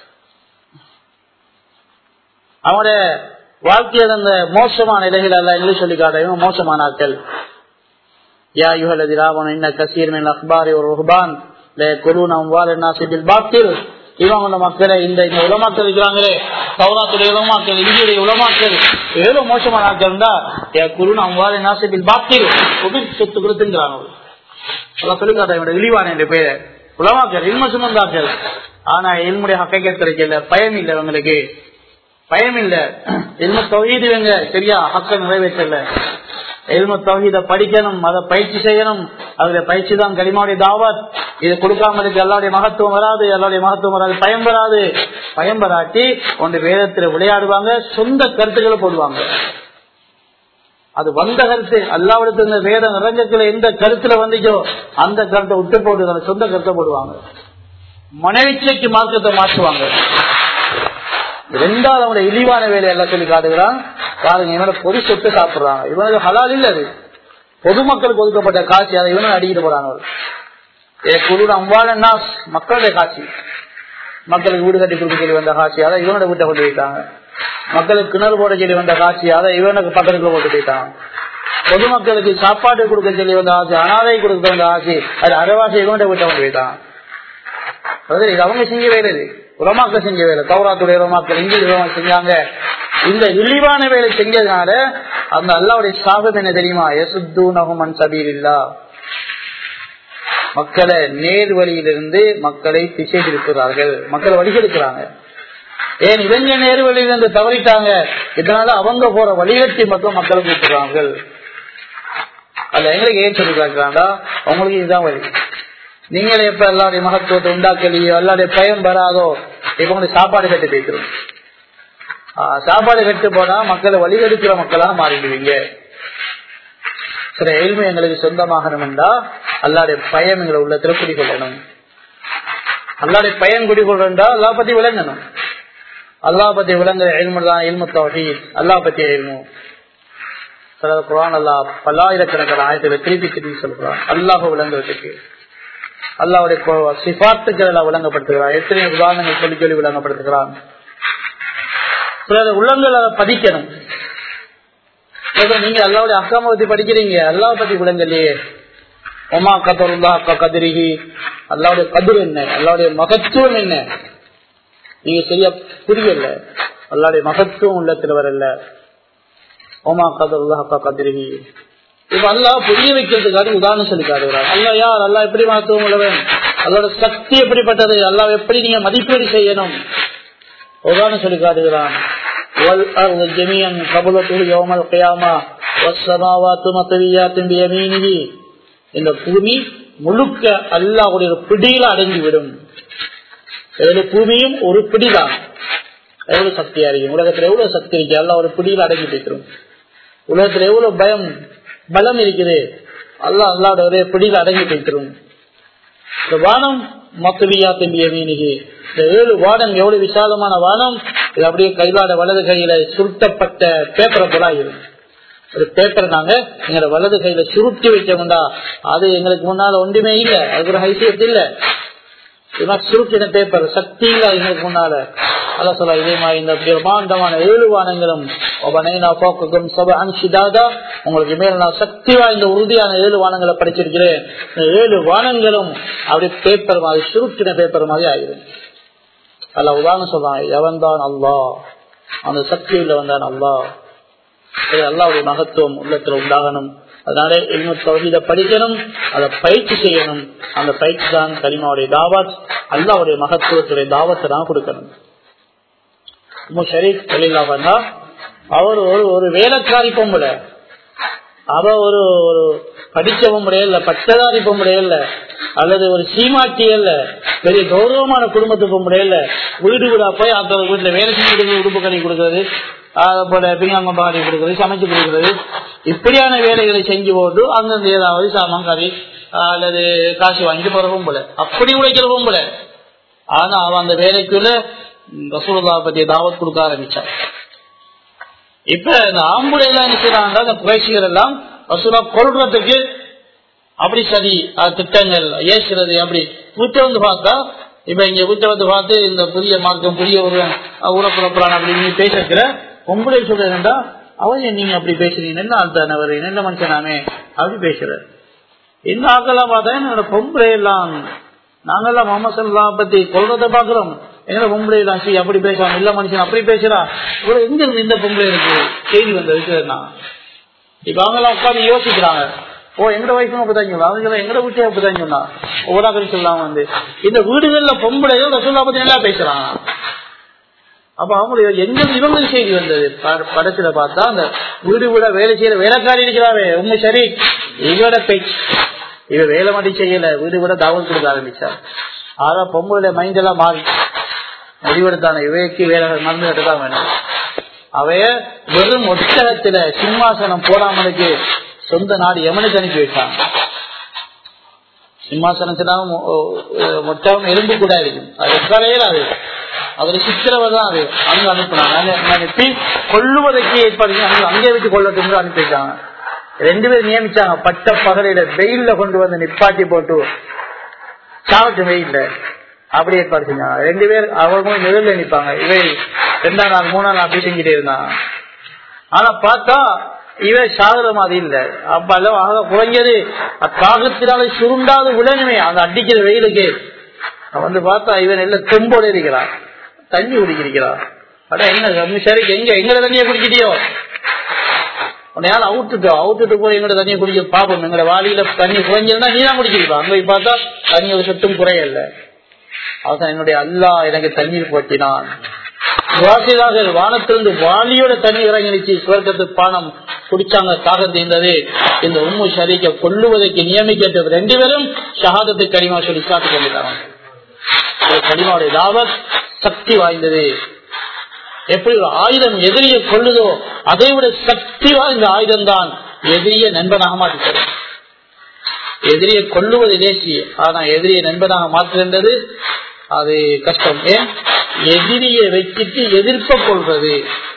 அவனுடைய வாழ்க்கையில் அந்த மோசமான நிலைகள் எல்லாம் எங்களுக்கு சொல்லிக்காரு இவங்க மோசமான ஆட்கள் யா யுகலதி ராவன் இன்ன கசீர் மின் அக்பாரி ஒரு ருஹ்பான் குருன் அம்வால் என்ன சிபில் பாத்தில் இவங்க மக்களை இந்த இந்த உலமாக்கள் இருக்கிறாங்களே சௌராத்துடைய உலமாக்கள் இந்தியுடைய உலமாக்கள் எவ்வளவு மோசமான ஆட்கள் இருந்தா குருன் அம்வால் என்ன சிபில் பாத்தில் சொத்து கொடுத்துங்கிறாங்க சொல்லிக்காட்ட இவனுடைய இழிவான என்ற பேரு உலமாக்கள் இன்ம சுமந்தாக்கள் ஆனா என்னுடைய ஹக்கை கிடைக்கல பயம் இல்லை இவங்களுக்கு பயம் இல்ல எல்ம தொகையுதுவங்க சரியா ஹக்க நிறைவேற்றல எல்ம தொகையித படிக்கணும் அதை பயிற்சி செய்யணும் அதுல பயிற்சி தான் கரிமாவுடைய தாவத் இது கொடுக்காம இருக்கு எல்லாருடைய மகத்துவம் வராது எல்லாருடைய மகத்துவம் வராது பயம் வராது பயம் வராட்டி ஒன்று வேதத்துல விளையாடுவாங்க சொந்த கருத்துக்களை போடுவாங்க அது வந்த கருத்து அல்லாவிடத்து இந்த வேத நிரஞ்சத்துல எந்த கருத்துல வந்துச்சோ அந்த கருத்தை விட்டு போட்டு சொந்த கருத்தை போடுவாங்க மனைவிச்சைக்கு மார்க்கத்தை மாற்றுவாங்க ரெண்டாவது அவனுடைய இழிவான வேலை எல்லாம் சொல்லி காட்டுகிறான் பாருங்க இவனோட பொது சொத்து சாப்பிடுறாங்க இவனுக்கு ஹலால் இல்ல அது பொதுமக்களுக்கு ஒதுக்கப்பட்ட காட்சி அதை இவனும் அடிக்கிட்டு போறாங்க குழு அம்பாளன்னா மக்களுடைய காட்சி மக்களுக்கு வீடு கட்டி கொடுக்க சொல்லி வந்த காட்சி அதை இவனோட வீட்டை கொண்டு போயிட்டாங்க மக்களுக்கு கிணறு போட சொல்லி வந்த காட்சி அதை இவனுக்கு பக்கத்துக்குள்ள போட்டு போயிட்டாங்க பொதுமக்களுக்கு சாப்பாடு கொடுக்க சொல்லி வந்த ஆசை அனாதை கொடுக்க வந்த ஆசை அது அரைவாசி இவனோட வீட்டை கொண்டு போயிட்டாங்க இது அவங்க செஞ்ச வேலை இது உலமாக்கள் செஞ்ச வேலை தௌராத்துடைய உலமாக்கள் இங்கே செஞ்சாங்க இந்த இழிவான வேலை செஞ்சதுனால அந்த அல்லாவுடைய சாபம் என்ன தெரியுமா எசுத்து நகுமன் சபீர் இல்லா மக்களை நேர் வழியிலிருந்து மக்களை திசை திருக்கிறார்கள் மக்களை வழிகெடுக்கிறாங்க ஏன் இவங்க நேர் வழியிலிருந்து தவறிட்டாங்க இதனால அவங்க போற வழிகட்டி மட்டும் மக்களை கூப்பிடுறார்கள் அதுல எங்களுக்கு ஏன் சொல்லி காட்டுறாண்டா அவங்களுக்கு இதுதான் வழி நீங்களே எப்ப எல்லாருடைய மகத்துவத்தை உண்டாக்கலையோ எல்லாருடைய பயம் வராதோ இப்ப உங்களுக்கு சாப்பாடு கட்டு பேசுறோம் சாப்பாடு கட்டு போனா மக்களை வழிகெடுக்கிற மக்களா மாறிடுவீங்க சில எளிமை எங்களுக்கு சொந்தமாகணும் என்றா அல்லாடைய பயம் எங்களை உள்ளத்துல குடிகொள்ளணும் அல்லாடைய பயம் குடிகொள்ளா அல்லா பத்தி விளங்கணும் அல்லா பத்தி விளங்குற எல்முதான் எல்மு தவகி அல்லா பத்தி எழுணும் சில குரான் அல்லா பல்லாயிரக்கணக்கான ஆயிரத்துல திருப்பி திருப்பி சொல்றான் அல்லாஹ் விளங்குறதுக்கு அல்லாவுடைய சிபாத்துக்கள் எல்லாம் விளங்கப்படுத்துகிறான் எத்தனை உதாரணங்கள் சொல்லி சொல்லி விளங்கப்படுத்துகிறான் சில உள்ளங்கள் அதை பதிக்கணும் நீங்க அல்லாவுடைய அக்காம பத்தி படிக்கிறீங்க அல்லாவை பத்தி விளங்கலையே ஒமா கதருந்தா அக்கா கதிரிகி அல்லாவுடைய கதிர் என்ன அல்லாவுடைய மகத்துவம் என்ன நீங்க சரியா புரியல அல்லாவுடைய மகத்துவம் உள்ளத்துல வரல ஒமா கதருந்தா அக்கா கதிரிகி இப்ப அல்லா புரிய வைக்கிறதுக்காக உதாரணம் சொல்லி காட்டுகிறார் அல்லா யார் அல்லா எப்படி மகத்துவம் உள்ளவன் அல்லோட சக்தி எப்படிப்பட்டது அல்லா எப்படி நீங்க மதிப்பீடு செய்யணும் உதாரணம் சொல்லி காட்டுகிறான் والأرض جميعا قبلته يوم القيامة والسماوات مطويات بيمينه இந்த பூமி முழுக்க அல்லாஹுடைய பிடியில அடங்கிவிடும் பூமியும் ஒரு பிடிதான் எவ்வளவு சக்தியா இருக்கு உலகத்துல எவ்வளவு சக்தி இருக்கு அல்லா ஒரு பிடியில அடங்கி போய்க்கிறோம் உலகத்துல எவ்வளவு பயம் பலம் இருக்குது அல்லா அல்லாட ஒரே பிடியில அடங்கி போய்க்கிறோம் இந்த வானம் மத்துவியா திரும்பிய மீனிகி இந்த ஏழு வானம் எவ்வளவு விசாலமான வானம் இது அப்படியே கைலாட வலது கையில சுருட்டப்பட்ட பேப்பரை போல ஆகிடும் ஒரு பேப்பரை நாங்க எங்களோட வலது கையில சுருட்டி வைக்கணும்டா அது எங்களுக்கு முன்னால ஒன்றுமே இல்ல அதுக்கு ஒரு ஹைசியத் இல்ல சுருட்டின பேப்பர் சக்தி இல்ல எங்களுக்கு முன்னால அதான் சொல்ல இதே மாதிரி இந்த பிரம்மாண்டமான ஏழு வானங்களும் உங்களுக்கு மேல நான் சக்தி வாய்ந்த உறுதியான ஏழு வானங்களை படிச்சிருக்கிறேன் ஏழு வானங்களும் அப்படி பேப்பர் மாதிரி சுருட்டின பேப்பர் மாதிரி ஆயிரும் அல்ல உதாரணம் சொல்றான் எவன் தான் அல்லா அந்த சக்தி உள்ளவன் தான் அல்லா அல்லாவுடைய மகத்துவம் உள்ளத்துல உண்டாகணும் அதனால இன்னும் தொகுதியில படிக்கணும் அதை பயிற்சி செய்யணும் அந்த பயிற்சி தான் கரிமாவுடைய தாவத் அல்லாவுடைய மகத்துவத்துடைய தாவத்தை தான் கொடுக்கணும் ஷரீப் தொழிலாவா அவர் ஒரு ஒரு வேலைக்காரி பொம்பளை அவ ஒரு ஒரு படிச்ச பொம்பளை இல்ல பட்டதாரி பொம்பளை இல்ல அல்லது ஒரு சீமாட்டி இல்ல பெரிய கௌரவமான குடும்பத்து பொம்பளை இல்ல வீடு வீடா போய் அந்த வீட்டுல வேலை செஞ்சு கொடுக்குறது உடுப்பு கறி கொடுக்கறது அதை போல பிங்காங்கம் பாடி கொடுக்கறது சமைச்சு கொடுக்கறது இப்படியான வேலைகளை செஞ்சு போட்டு அந்தந்த ஏதாவது சாமான் கறி அல்லது காசு வாங்கிட்டு போற பொம்பளை அப்படி உழைக்கிற பொம்பளை ஆனா அவன் அந்த வேலைக்குள்ள ரசூலுல்லா பத்தி தாவத் கொடுக்க ஆரம்பிச்சான் இப்ப இந்த ஆம்புலையெல்லாம் என்ன செய்யறாங்க அந்த குறைச்சிகள் எல்லாம் ரசூலா கொள்றதுக்கு அப்படி சரி அது திட்டங்கள் ஏசுறது அப்படி வீட்டை வந்து பார்த்தா இப்ப இங்க வீட்டை வந்து பார்த்து இந்த புதிய மார்க்கம் புதிய ஒரு ஊரப்புறப்புறான் அப்படின்னு பேசிருக்கிற பொம்பளை சொல்றதுண்டா அவன் நீங்க அப்படி பேசுறீங்க என்ன ஆள்தான் அவர் நல்ல மனுஷனாமே அப்படி பேசுற இந்த ஆக்கெல்லாம் பார்த்தா என்னோட பொம்பளை எல்லாம் நாங்கெல்லாம் முகமது சல்லாம் பத்தி கொள்றத பாக்குறோம் எங்க பொம்பளை எல்லாம் சரி அப்படி பேசுறான் இல்ல மனுஷன் அப்படி பேசுறா இவ்வளவு எங்க இருந்து இந்த பொம்பளை இருக்கு செய்தி வந்தது நான் இப்ப அவங்க எல்லாம் உட்காந்து யோசிக்கிறாங்க ஓ எங்கட வயசும் அப்படிதான் சொன்னா அவங்க எங்கட வீட்டே அப்படிதான் சொன்னா ஒவ்வொரு சொல்லாம வந்து இந்த வீடுகள்ல பொம்பளையும் ரசூல்லா பத்தி நல்லா பேசுறாங்க அப்ப அவங்க எங்க இவங்களுக்கு செய்தி வந்தது படத்துல பார்த்தா அந்த வீடு வீட வேலை செய்யற வேலைக்காரி இருக்கிறாவே உண்மை சரி இவட பேச்சு இவ வேலை மட்டும் செய்யல வீடு விட தகவல் கொடுக்க ஆரம்பிச்சார் ஆனா பொம்பளை மைண்ட் எல்லாம் மாறி முடிவெடுத்தான இவைக்கு வேலை மருந்து எடுத்தான் வேணும் அவைய வெறும் ஒட்டகத்துல சிம்மாசனம் போடாமலுக்கு சொந்த நாடு எமனுக்கு அனுப்பி வச்சாங்க சிம்மாசனத்தினாலும் மொத்தம் எலும்பு கூட இருக்கும் அது உட்காரையே அது அதுல சித்திரவை தான் அது அங்க அனுப்பினாங்க அனுப்பி கொள்ளுவதற்கு ஏற்பாடு அங்கே விட்டு கொள்ளட்டும் அனுப்பி வச்சாங்க ரெண்டு பேர் நியமிச்சாங்க பட்ட பகலையில வெயில்ல கொண்டு வந்து நிப்பாட்டி போட்டு சாவட்டு வெயில்ல அப்படி ஏற்பாடு செஞ்சாங்க ரெண்டு பேர் அவங்க நிழல்ல நிற்பாங்க இவை ரெண்டாம் நாள் மூணாம் நாள் அப்படி செஞ்சுட்டே இருந்தாங்க ஆனா பார்த்தா இவன் சாகுற மாதிரி இல்ல அப்ப ஆக குறைஞ்சது தாகத்தினால சுருண்டாது விடணுமே அந்த அடிக்கிற வெயிலுக்கு வந்து பார்த்தா இவன் எல்லாம் தெம்போட இருக்கிறான் தண்ணி குடிக்கிறான் அட என்ன சரி எங்க எங்கட தண்ணியை குடிக்கிட்டியோ உன்னையால அவுட்டுட்டோ அவுட்டுட்டு போய் எங்கட தண்ணியை குடிக்க பாப்போம் எங்கட வாளியில தண்ணி குறைஞ்சிருந்தா நீ தான் குடிக்கிறா அங்க போய் பார்த்தா தண்ணி ஒரு சொட்டும் குறையல அவன் என்னுடைய அல்லா எனக்கு தண்ணீர் போட்டினான் வாசிதார்கள் வானத்திலிருந்து வாலியோட தண்ணி இறங்கிடுச்சு சுவர்க்கத்து பானம் குடிச்சாங்க தாகம் தீர்ந்தது இந்த உம்மு ஷரீக்க கொள்ளுவதற்கு நியமிக்கப்பட்ட ரெண்டு பேரும் ஷஹாதத்து கரிமா சொல்லி காத்து கொண்டுட்டாங்க கரிமாவுடைய தாவத் சக்தி வாய்ந்தது எப்படி ஒரு ஆயுதம் எதிரியை கொள்ளுதோ அதை விட சக்தி வாய்ந்த ஆயுதம் தான் எதிரிய நண்பனாக மாற்றித்தரும் எதிரியை கொள்ளுவது லேசி ஆனா எதிரியை நண்பனாக மாற்றுகின்றது அது கஷ்டம் ஏன் எதிரியை வச்சுட்டு எதிர்ப்ப கொள்வது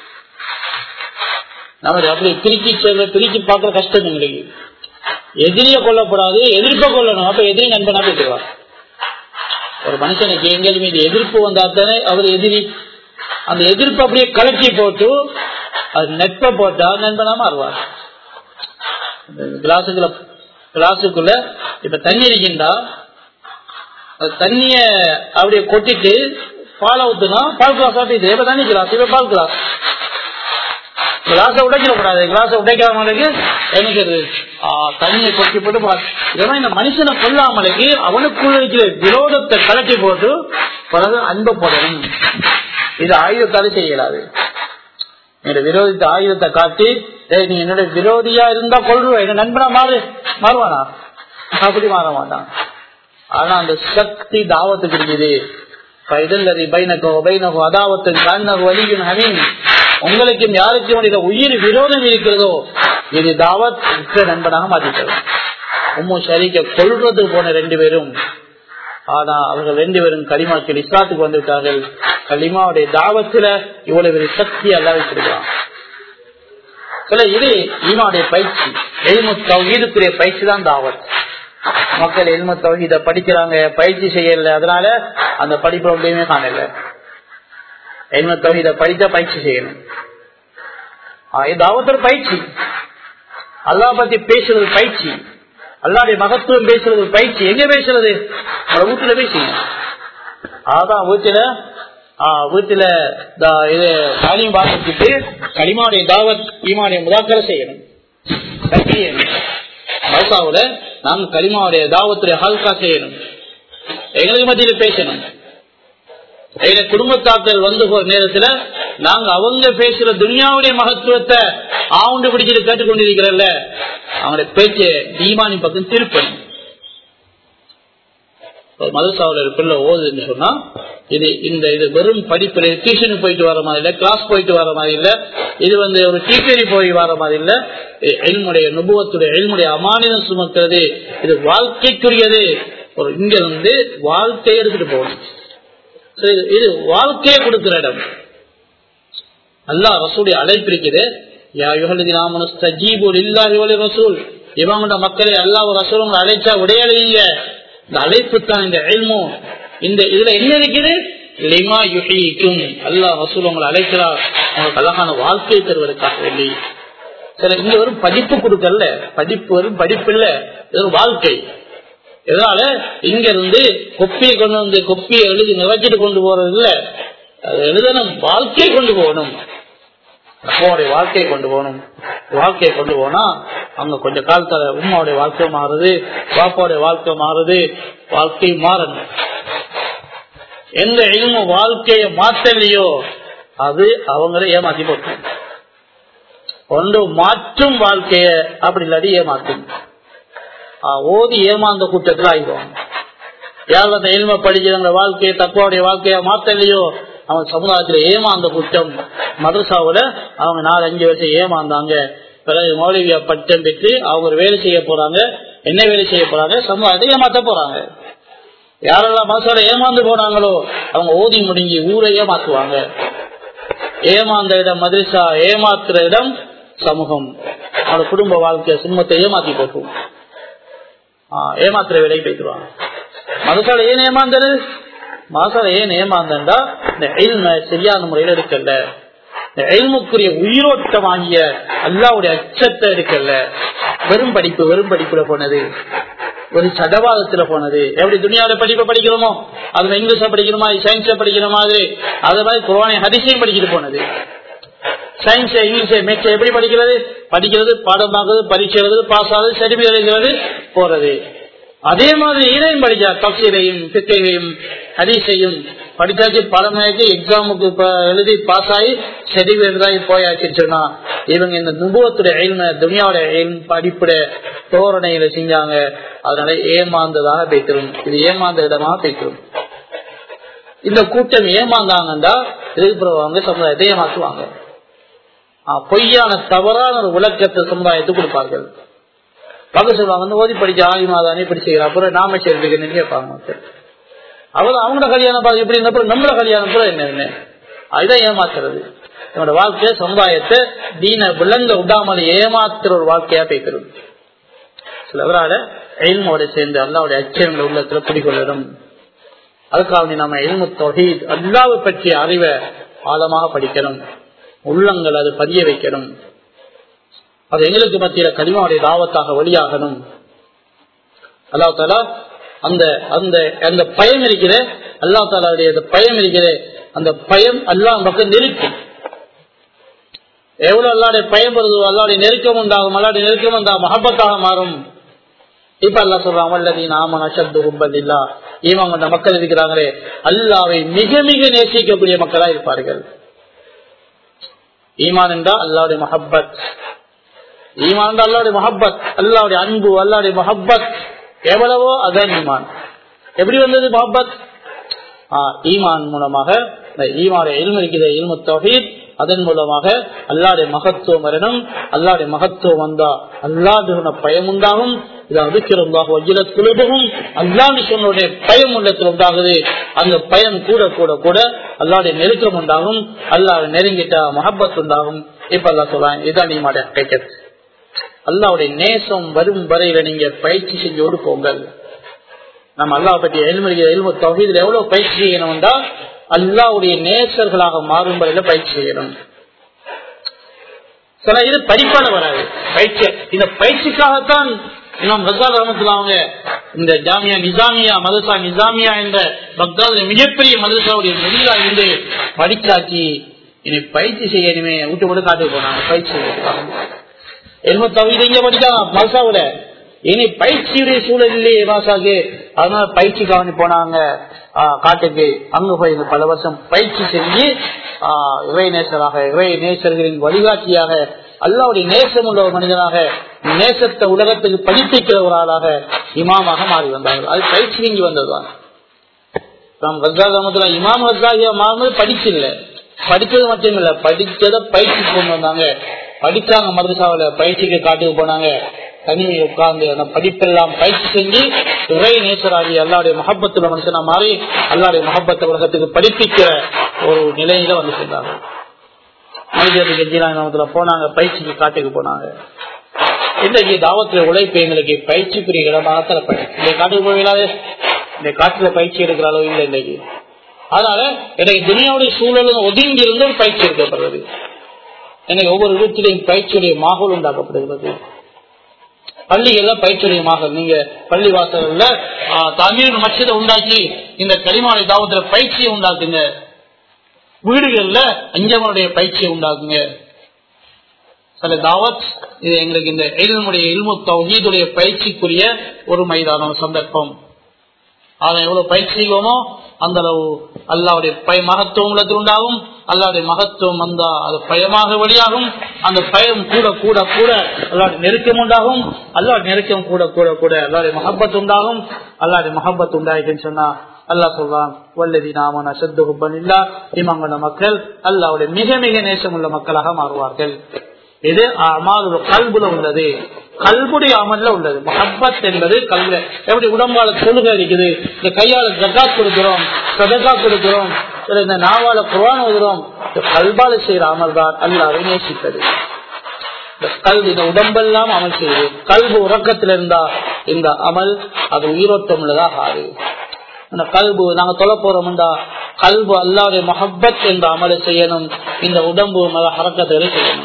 நம்ம அப்படி பிரிக்கி செல்ல பிரிக்கி பார்க்கற கஷ்டம் எங்களுக்கு எதிரிய கொல்லப்படாது எதிர்ப்ப கொள்ளணும் அப்ப எதிரி நண்பனா பேசுவார் ஒரு மனுஷனுக்கு எங்கேயுமே எதிர்ப்பு வந்தா தானே அவர் எதிரி அந்த எதிர்ப்பு அப்படியே கலக்கி போட்டு அது நெட்ப போட்டா நண்பனா மாறுவார் கிளாஸுக்குள்ள கிளாஸுக்குள்ள இப்ப தண்ணி இருக்கின்றா தண்ணிய அப்படியே கொட்டிட்டு பாலை ஊத்துனா பால் கிளாஸ் ஆட்டிட்டு இப்ப தண்ணி கிளாஸ் இப்ப பால் கிளாஸ் கிளாஸ உடைக்கக்கூடாது கிளாஸ உடைக்காமலுக்கு என்ன தண்ணியை கொட்டி போட்டு பால் இதெல்லாம் இந்த மனுஷனை கொல்லாமலுக்கு அவனுக்குள்ள இருக்கிற விரோதத்தை கலட்டி போட்டு பிறகு அன்பை போடணும் இது ஆயுதத்தால செய்யலாது என்னோட விரோதித்த ஆயுதத்தை காட்டி நீ என்னோட விரோதியா இருந்தா கொள்ளுவ என்ன நண்பனா மாறு மாறுவானா அப்படி மாற மாட்டான் ஆனா அந்த சக்தி தாவத்துக்கு இருக்குது உங்களுக்கும் யாருக்கும் இடையில உயிர் விரோதம் இருக்கிறதோ இது தாவத் நண்பனாக மாற்றித்தரும் உம்மு ஷரீக்க கொள்றது போன ரெண்டு பேரும் ஆனா அவர்கள் ரெண்டு பேரும் களிமாக்கள் இஸ்லாத்துக்கு வந்துவிட்டார்கள் களிமாவுடைய தாவத்துல இவ்வளவு பெரிய சக்தி அல்ல வச்சிருக்கிறான் சில இது ஈமாவுடைய பயிற்சி எல்மு தௌஹீதுக்குரிய பயிற்சி தான் தாவத் மக்கள் எல்மு தௌஹீத படிக்கிறாங்க பயிற்சி செய்யல அதனால அந்த படிப்பு ஒன்றையுமே காணல எல்மு தௌஹீத படித்தா பயிற்சி செய்யணும் தாவத்தோட பயிற்சி அல்லா பத்தி பேசுறது பயிற்சி அல்லாடைய மகத்துவம் பேசுறது பயிற்சி எங்க பேசுறது வீட்டுல பேசுங்க அதான் வீட்டுல வீட்டுல இது காலியம் வாசிச்சுட்டு களிமாவுடைய தாவத் ஈமாவுடைய முதாக்கரை செய்யணும் மௌசாவுல நாங்க களிமாவுடைய தாவத்துடைய ஹல்கா செய்யணும் எங்களுக்கு மத்தியில பேசணும் எங்க குடும்பத்தாக்கள் வந்து போற நேரத்துல நாங்க அவங்க பேசுற துனியாவுடைய மகத்துவத்தை ஆவுண்டு பிடிச்சிட்டு கேட்டுக்கொண்டிருக்கிறல்ல அவங்களுடைய பேச்சை ஈமானி பக்கம் திருப்பணும் மதசாவில் பிள்ளை ஓதுன்னு சொன்னா இது இந்த இது வெறும் படிப்புல டியூஷனுக்கு போயிட்டு வர மாதிரி இல்ல கிளாஸ் போயிட்டு வர மாதிரி இல்ல இது வந்து ஒரு டீச்சரி போய் வர மாதிரி இல்ல எல்முடைய நுபுவத்துடைய எல்முடைய அமானிதம் சுமக்கிறது இது வாழ்க்கைக்குரியது ஒரு இங்க வந்து வாழ்க்கையை எடுத்துட்டு போகணும் இது வாழ்க்கையை கொடுக்கிற இடம் அல்லா ரசூடைய அழைப்பு இருக்குது இவங்களோட மக்களை அல்லா ஒரு ரசூல் அழைச்சா உடையலைங்க இந்த அழைப்பு தான் இந்த எல்மோ இந்த இதுல என்ன இருக்குது லிமா யுஹிக்கும் அல்லா ரசூல் உங்களை அழைக்கிறார் உங்களுக்கு அழகான வாழ்க்கை தருவதற்காக வேண்டி சில இங்க ஒரு படிப்பு கொடுக்கல படிப்பு வரும் படிப்பு இல்ல இது ஒரு வாழ்க்கை இதனால இங்க இருந்து கொப்பியை கொண்டு வந்து கொப்பியை எழுதி நிறைச்சிட்டு கொண்டு போறது இல்ல அது எழுதணும் வாழ்க்கை கொண்டு போகணும் அப்பாவுடைய வாழ்க்கையை கொண்டு போகணும் வாழ்க்கையை கொண்டு போனா அங்க கொஞ்ச காலத்துல உமாவுடைய வாழ்க்கை மாறுது பாப்பாவுடைய வாழ்க்கை மாறுது வாழ்க்கை மாறணும் எந்த இல்ம வாழ்க்கையை மாற்றலையோ அது அவங்கள ஏமாத்தி போட்டு ஒன்று மாற்றும் வாழ்க்கைய அப்படி இல்லாட்டி ஏமாற்றும் ஓதி ஏமாந்த கூட்டத்தில் ஆயிடுவாங்க யார் அந்த எளிமை படிக்கிறவங்க வாழ்க்கையை தக்குவாவுடைய வாழ்க்கைய மாத்தலையோ அவன் சமுதாயத்துல ஏமாந்த குற்றம் மதரசாவுல அவங்க நாலு அஞ்சு வருஷம் ஏமாந்தாங்க பிறகு மௌலவியா பட்டம் பெற்று அவங்க ஒரு வேலை செய்ய போறாங்க என்ன வேலை செய்ய போறாங்க சமுதாயத்தை ஏமாத்த போறாங்க யாரெல்லாம் மனசால ஏமாந்து போனாங்களோ அவங்க ஓதி முடிஞ்சு ஊரை ஏமாத்துவாங்க ஏமாந்த இடம் மதரசா ஏமாத்துற இடம் சமூகம் அவனோட குடும்ப வாழ்க்கை சும்மத்தை ஏமாத்தி போட்டும் ஏமாத்துற வேலையை போய்த்துருவாங்க மதசால ஏன் ஏமாந்தது மதசால ஏன் ஏமாந்தா இந்த எல்ம சரியான முறையில் எடுக்கல இந்த எல்முக்குரிய உயிரோட்டம் ஆகிய அல்லாவுடைய அச்சத்தை எடுக்கல வெறும் படிப்பு வெறும் படிப்புல போனது ஒரு சடவாதத்துல போனது எப்படி துணியாவில படிப்பை படிக்கிறோமோ அதுல இங்கிலீஷ படிக்கிறோமா சயின்ஸ படிக்கிற மாதிரி அது மாதிரி குரானை ஹரிசையும் படிச்சுட்டு போனது சயின்ஸ் இங்கிலீஷ் மேக்ஸ் எப்படி படிக்கிறது படிக்கிறது பாடம் பார்க்கறது பரீட்சை எழுது பாஸ் ஆகுது சர்டிபிகேட் எழுதுறது போறது அதே மாதிரி இதையும் படிச்சா தப்சீரையும் பிக்கையையும் ஹரிசையும் படிச்சாச்சு பழமையாச்சு எக்ஸாமுக்கு எழுதி பாஸ் ஆகி சர்டிபிகேட் போயாச்சுன்னு சொன்னா இவங்க இந்த நுபவத்துடைய எயில்ம துனியாவோட எயில் படிப்புட தோரணையில செஞ்சாங்க அதனால ஏமாந்ததாக பேசிடும் இது ஏமாந்த இடமாக பேசிடும் இந்த கூட்டம் ஏமாந்தாங்கன்னா எதிர்ப்புறவங்க சமுதாயத்தை ஏமாற்றுவாங்க பொய்யான தவறான ஒரு விளக்கத்தை சமுதாயத்துக்கு கொடுப்பார்கள் பார்க்க சொல்லுவாங்க வந்து ஓதி படிச்ச ஆகிமாதானே இப்படி செய்யற அப்புறம் நாம சேர்ந்துக்கன்னு கேட்பாங்க அவர் அவங்களோட கல்யாணம் பார்த்து எப்படி அப்புறம் நம்மளோட கல்யாணம் கூட என்ன அதுதான் ஏமாத்துறது என்னோட வாழ்க்கைய சமுதாயத்தை தீன விளங்க விடாமல் ஏமாத்துற ஒரு வாழ்க்கையா பேசுறது சிலவரால எல்மோட சேர்ந்து அல்லாவுடைய அச்சயங்களை உள்ளத்துல குடிக்கொள்ளணும் அதுக்காக நம்ம எல்மு தொகை அல்லாவை பற்றிய அறிவை ஆழமாக படிக்கணும் உள்ளங்கள் அது பதிய வைக்கணும் அது எங்களுக்கு மத்தியில கனிமாவுடைய தாவத்தாக வெளியாகணும் அல்லா தாலா அந்த அந்த அந்த பயம் இருக்கிற அல்லா தாலாவுடைய பயம் இருக்கிற அந்த பயம் அல்லா பக்கம் நெருக்கும் எவ்வளவு அல்லாடைய பயம் வருதோ அல்லாடைய நெருக்கம் உண்டாகும் அல்லாடைய நெருக்கம் வந்தா மகப்பத்தாக மாறும் இப்ப அல்லா சொல்றாங்க அல்லது நாம நஷத்து கும்பல் இல்லா ஈமான் கொண்ட மக்கள் இருக்கிறாங்களே அல்லாவை மிக மிக நேசிக்கக்கூடிய மக்களா இருப்பார்கள் ஈமான் என்றா அல்லாவுடைய மஹப்பத் ஈமான் அல்லாவுடைய மஹப்பத் அல்லாவுடைய அன்பு அல்லாவுடைய மஹப்பத் எவ்வளவோ அதான் ஈமான் எப்படி வந்தது மஹப்பத் ஈமான் மூலமாக இந்த ஈமாவுடைய இல்மு இருக்கிற இல்மு தௌஹீத் அதன் மூலமாக அல்லாடைய மகத்துவம் வரணும் அல்லாடைய மகத்துவம் வந்தா அல்லாதுன பயம் உண்டாகும் அல்லாண்டு சொன்னுடைய பயம் உள்ளத்தில் உண்டாகுது அந்த பயம் கூட கூட கூட அல்லாடைய நெருக்கம் உண்டாகும் அல்லாவை நெருங்கிட்டா மஹப்பத் உண்டாகும் இப்ப அல்லா சொல்றாங்க இதான் நீமாடைய கைக்கிறது அல்லாவுடைய நேசம் வரும் வரையில நீங்க பயிற்சி செஞ்சோடு போங்கள் நம்ம அல்லா பற்றி எழுமொழி எழுமு தொகையில் எவ்வளவு பயிற்சி செய்யணும்டா அல்லாவுடைய நேசர்களாக மாறும் வரையில பயிற்சி செய்யணும் சில இது படிப்பால வராது பயிற்சி இந்த பயிற்சிக்காகத்தான் இமாம் ரசால் ரஹமத்துல அவங்க இந்த ஜாமியா நிசாமியா மதரசா நிசாமியா என்ற பக்தாதுல மிகப்பெரிய மதரசாவுடைய நெறியா இருந்து படிச்சாக்கி இனி பயிற்சி செய்யணுமே விட்டு விட்டு காட்டு போனாங்க பயிற்சி எல்ம தவிர இங்க படிச்சாங்க மதரசாவுல இனி பயிற்சியுடைய சூழல் இல்லையே ராசாக்கு அதனால பயிற்சி கவனி போனாங்க ஆஹ், காட்டுக்கு அங்க போய் இங்க பல வருஷம் பயிற்சி செஞ்சு ஆஹ், இறை நேசராக இறை நேசர்களின் வழிகாட்டியாக அல்லாவுடைய நேசம் உள்ள ஒரு மனிதனாக நேசத்தை உலகத்துக்கு படிப்பிக்கிற ஒரு ஆளாக இமாமாக மாறி வந்தார்கள் அது பயிற்சி நீங்கி வந்ததுதான் நாம் வர்க்காமத்துல இமாம் வர்க்காகியா மாறும்போது படிச்சில்ல படிச்சது மட்டும் இல்ல படிச்சத பயிற்சி கொண்டு வந்தாங்க படிச்சாங்க மருதுசாவில பயிற்சிக்கு காட்டுக்கு போனாங்க தனிமையை உட்கார்ந்து அந்த படிப்பெல்லாம் பயிற்சி செஞ்சு துறை நேசராகி அல்லாவுடைய மகப்பத்துல மனுஷனா மாறி அல்லாவுடைய மகப்பத்தை உலகத்துக்கு படிப்பிக்கிற ஒரு நிலையில வந்து சென்றாங்க மனிதர்கள் கெஞ்சிலாமத்துல போனாங்க பயிற்சிக்கு காட்டுக்கு போனாங்க இன்றைக்கு தாவத்துல உழைப்பு எங்களுக்கு பயிற்சிக்குரிய இடமாக தரப்படும் இந்த காட்டுக்கு போகலாது இந்த காட்டுல பயிற்சி எடுக்கிற அளவு இல்லை இன்னைக்கு அதனால எனக்கு துனியாவுடைய சூழலும் ஒதுங்கி இருந்து ஒரு பயிற்சி எடுக்கப்படுறது எனக்கு ஒவ்வொரு வீட்டிலையும் பயிற்சியுடைய மாகோல் உண்டாக்கப்படுகிறது பள்ளிகள்ல பயிற்சியுடைய மாகல் நீங்க பள்ளி வாசல்ல தமிழ் மச்சதை உண்டாக்கி இந்த களிமாவுடைய தாவத்துல பயிற்சியை உண்டாக்குங்க வீடுகள்ல அஞ்சவனுடைய பயிற்சியை உண்டாக்குங்க சில தாவத் இது எங்களுக்கு இந்த எல்முடைய இல்மு தௌஹீதுடைய பயிற்சிக்குரிய ஒரு மைதானம் சந்தர்ப்பம் அதை எவ்வளவு பயிற்சி செய்வோமோ அந்த அளவு அல்லாவுடைய பய மகத்துவம் உள்ளது உண்டாகும் அல்லாவுடைய மகத்துவம் வந்தா அது பயமாக வழியாகும் அந்த பயம் கூட கூட கூட அல்லாவுடைய நெருக்கம் உண்டாகும் அல்லாவுடைய நெருக்கம் கூட கூட கூட அல்லாவுடைய மகப்பத் உண்டாகும் அல்லாவுடைய மகப்பத் உண்டாயிடுன்னு சொன்னா அல்லாஹ் சொல்றான் வல்லதி நாமன சத்துகுப்பன் இல்லா இமங்கன மக்கள் அல்லாவுடைய மிக மிக நேசம் உள்ள மக்களாக மாறுவார்கள் இது அமால் கல்புல உள்ளது கல்புடைய அமல்ல உள்ளது மஹப்பத் என்பது கல்வி எப்படி உடம்பால தொழுகை இருக்குது இந்த கையால ஜக்காத் கொடுக்கிறோம் சதக்கா கொடுக்கிறோம் இல்ல இந்த நாவால குரான் ஓதுறோம் இந்த கல்பால செய்யற அமல் தான் அல்லாவை நேசித்தது இந்த கல்வி இந்த உடம்பெல்லாம் அமல் செய்யுது கல்வி உறக்கத்தில் இருந்தா இந்த அமல் அது உயிரோட்டம் உள்ளதாக ஆகுது இந்த கல்பு நாங்க தொலை போறோம்டா கல்பு அல்லாவுடைய மஹப்பத் என்ற அமலை செய்யணும் இந்த உடம்பு மத ஹரக்கத்துகளை செய்யணும்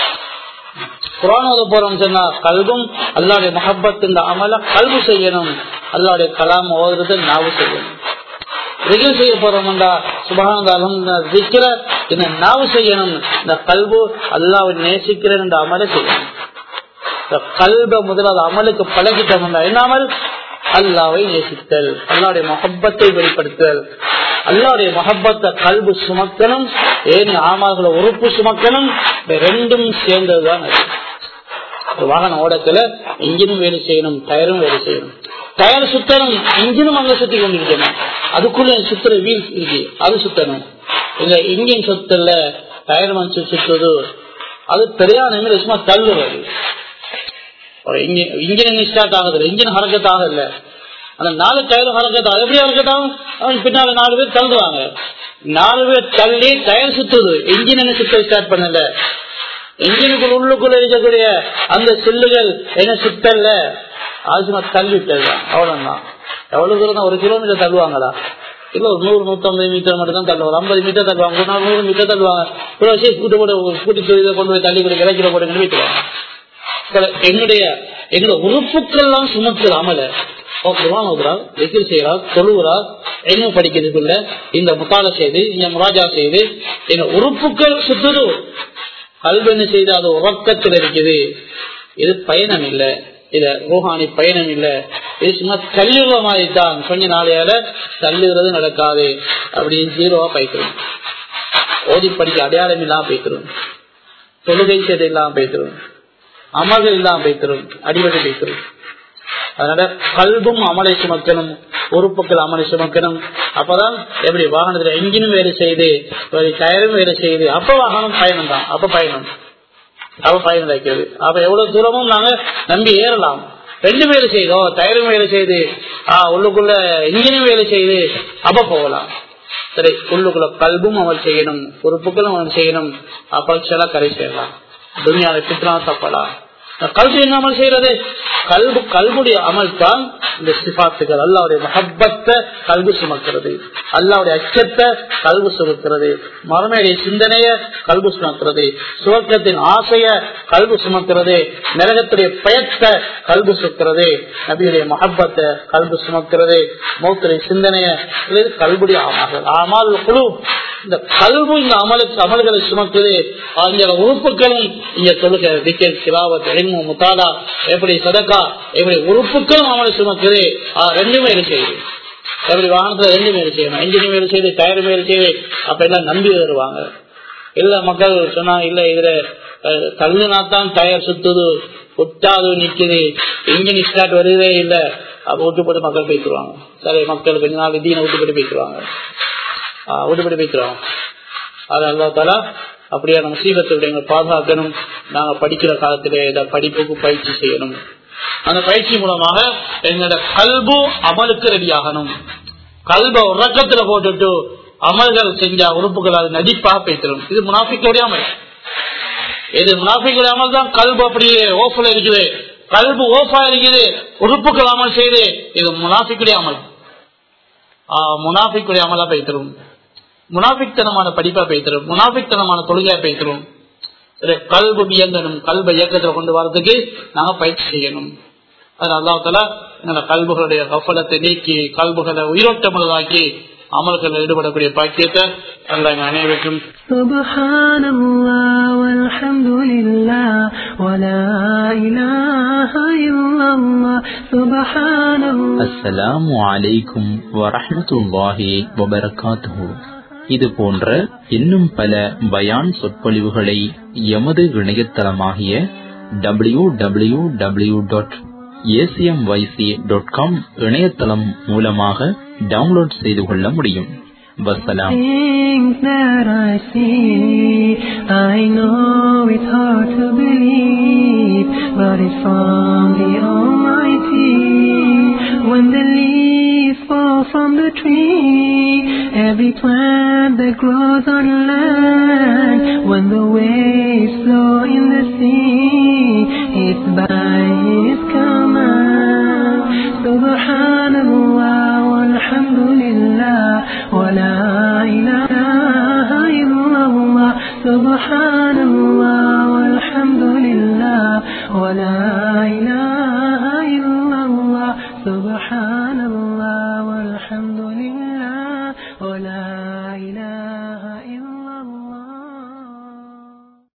குரான் ஓத போறோம் சொன்னா கல்வும் அல்லாவுடைய மஹப்பத் இந்த அமல கல்வு செய்யணும் அல்லாவுடைய கலாம் ஓதுறது நாவு செய்யணும் ரிகல் செய்ய போறோம்டா சுபகாந்தாலும் விக்கிற இந்த நாவு செய்யணும் இந்த கல்வு அல்லாவை நேசிக்கிறேன் இந்த அமலை செய்யணும் இந்த கல்வ முதலாவது அமலுக்கு பழகிட்டோம்டா என்ன அமல் அல்லாவை நேசித்தல் அல்லாவுடைய மொஹப்பத்தை வெளிப்படுத்தல் அல்லாவுடைய மொஹப்பத்தை கல்பு சுமக்கணும் ஏன் ஆமார்களை உறுப்பு சுமக்கணும் இந்த ரெண்டும் சேர்ந்ததுதான் அது ஒரு வாகன ஓடத்துல இன்ஜினும் வேலை செய்யணும் டயரும் வேலை செய்யணும் டயர் சுத்தணும் இன்ஜினும் அங்க சுத்தி கொண்டிருக்கணும் அதுக்குள்ள சுத்துற வீல் இருக்கு அது சுத்தணும் இல்ல இன்ஜின் சுத்தல டயர் மனுச்சு சுத்துறது அது பெரியான சும்மா தள்ளுறது ஒரு இன்ஜின் ஸ்டார்ட் ஆகுது இன்ஜின் ஹரக்கத் ஆகல அந்த நாலு டயர் ஹரக்கத் ஆகுது எப்படி ஹரக்கத் ஆகும் அவன் பின்னால நாலு பேர் தள்ளுவாங்க நாலு பேர் தள்ளி டயர் சுத்துது இன்ஜின் என்ன சுத்த ஸ்டார்ட் பண்ணல இன்ஜினுக்குள் உள்ளுக்குள்ள இருக்கக்கூடிய அந்த சில்லுகள் என்ன சுத்தல்ல அது சும்மா தள்ளிவிட்டது அவ்வளவுதான் எவ்வளவு தூரம் தான் ஒரு கிலோமீட்டர் தள்ளுவாங்களா இல்ல ஒரு நூறு நூத்தம்பது மீட்டர் மட்டும் தான் தள்ளுவாங்க ஒரு ஐம்பது மீட்டர் தள்ளுவாங்க ஒரு நாள் நூறு மீட்டர் தள்ளுவாங்க ஒரு வருஷம் கூட்டு போட்டு கூட்டி இதை கொண்டு போய் தள்ளி கொடுக்க கிளைக்கிற போட்டு வீட்டுவாங்க என்னுடைய எங்களுடைய உறுப்புக்கள் எல்லாம் சுமத்துற அமல குரான் ஓதுறார் வெக்கில் செய்யறார் தொழுகிறார் என்ன படிக்கிறதுக்குள்ள இந்த முத்தால செய்து இந்த முராஜா செய்து எங்க உறுப்புக்கள் சுத்துது கல்வி என்ன செய்து அது உறக்கத்தில் இருக்குது இது பயணம் இல்லை இது ரூஹானி பயணம் இல்லை இது சும்மா தள்ளுற மாதிரி தான் கொஞ்ச நாளையால தள்ளுகிறது நடக்காது அப்படின்னு ஜீரோவா பைக்கிறோம் ஓதி படிக்க அடையாளம் இல்லாம போய்க்கிறோம் தொழுகை செய்து இல்லாம போய்க்கிறோம் அமல்கள் இல்லாம போய்க்கிறோம் அடிபட்டு போய்க்கிறோம் அதனால கல்பும் அமலை சுமக்கணும் உறுப்புகள் அமலை சுமக்கணும் அப்பதான் எப்படி வாகனத்துல எஞ்சினும் வேலை செய்து டயரும் வேலை செய்து அப்ப வாகனம் பயணம் தான் அப்ப பயணம் அப்ப பயணம் வைக்கிறது அப்ப எவ்வளவு தூரமும் நாங்க நம்பி ஏறலாம் ரெண்டு வேலை செய்தோம் டயரும் வேலை செய்து ஆஹ் உள்ளுக்குள்ள இன்ஜினும் வேலை செய்து அப்ப போகலாம் சரி உள்ளுக்குள்ள கல்பும் அமல் செய்யணும் உறுப்புகளும் அமல் செய்யணும் அப்ப சில கரை செய்யலாம் துணியாவை சுற்றா தப்பலாம் கல்வி என்ன அமல் செய்யறது கல்பு கல்புடைய அமல் தான் இந்த சிபாத்துகள் அல்லாவுடைய மஹப்பத்தை கல்வி சுமக்கிறது அல்லாவுடைய அச்சத்தை கல்வி சுமக்கிறது மறுமையுடைய சிந்தனைய கல்வி சுமக்கிறது சுவர்க்கத்தின் ஆசைய கல்வி சுமக்கிறது நரகத்துடைய பயத்தை கல்வி சுமக்கிறது நபியுடைய மஹப்பத்தை கல்வி சுமக்கிறது மௌத்துடைய சிந்தனைய கல்புடைய ஆமாகள் ஆமால் குழு இந்த கல்வு இந்த அமலுக்கு அமல்களை சுமக்குது அந்த உறுப்புகளும் இங்க தொழுகை திக்கல் சிலாவத் எல்மு முத்தாலா எப்படி சதக்கா எப்படி உறுப்புகளும் அமலை சுமக்குது ஆஹ் ரெண்டுமே இருக்குது எப்படி வாகனத்துல ரெண்டுமே செய்யணும் இன்ஜின் வேலை செய்து டயர் வேலை செய்து அப்ப எல்லாம் நம்பி வருவாங்க இல்ல மக்கள் சொன்னா இல்ல இதுல அஹ், தள்ளுனாத்தான் டயர் சுத்துது குத்தாது நிக்குது இன்ஜின் ஸ்டார்ட் வருதே இல்ல அப்ப விட்டு போட்டு மக்கள் பேசுவாங்க சரி மக்கள் கொஞ்ச நாள் தீன விட்டு போட்டு பேசுவாங்க விட்டுப்பட்டு பேசுறோம் அது அல்லா தாலா அப்படியான முசீபத்தை எங்களை பாதுகாக்கணும் நாங்க படிக்கிற காலத்திலே இதை படிப்புக்கு பயிற்சி செய்யணும் அந்த பயிற்சி மூலமாக எங்களோட கல்பு அமலுக்கு ரெடி ஆகணும் கல்ப உறக்கத்துல போட்டுட்டு அமல்கள் செஞ்ச உறுப்புகள் அது நடிப்பாக பேசிடும் இது முனாஃபிக்குடைய அமல் இது முனாஃபிக்குடைய அமல் தான் கல்பு அப்படியே ஓஃப்ல இருக்குது கல்பு ஓஃபா இருக்குது உறுப்புகள் அமல் செய்து இது முனாஃபிக்குடைய அமல் முனாஃபிக்குடைய அமலா பேசிடும் முனாஃபிக்தனமான படிப்பா பேசிடும் முனாஃபிக்தனமான தொழுகையா பேசிடும் கல்பு இயங்கணும் கல்ப இயக்கத்துல கொண்டு வரதுக்கு நாங்க பயிற்சி செய்யணும் அது அல்லாத்தால எங்களோட கல்புகளுடைய கஃபலத்தை நீக்கி கல்புகளை உயிரோட்டமுள்ளதாக்கி அமல்களில் ஈடுபடக்கூடிய பாக்கியத்தை அல்ல எங்க அனைவருக்கும் سبحان الله والحمد لله ولا إله إلا الله سبحان الله அஸ்ஸலாமு அலைக்கும் வரஹ்மத்துல்லாஹி வபரகாத்துஹு இது போன்ற இன்னும் பல பயான் சொற்பொழிவுகளை எமது இணையதளமாகிய W W W dot ACMYC dot com இணையதளம் மூலமாக டவுன்லோட் செய்து கொள்ள முடியும் வசலாம் Things that I see, I know it's hard to believe, but it's from the Almighty. When the leaves fall from the tree, every plant that grows on land, when the waves flow in the sea, it's by His command. Subhanallah, walhamdulillah, wa la ilaha illallah. Subhanallah, walhamdulillah, wa la ilaha illallah. Subhanallah, walhamdulillah, wa la ilaha illallah.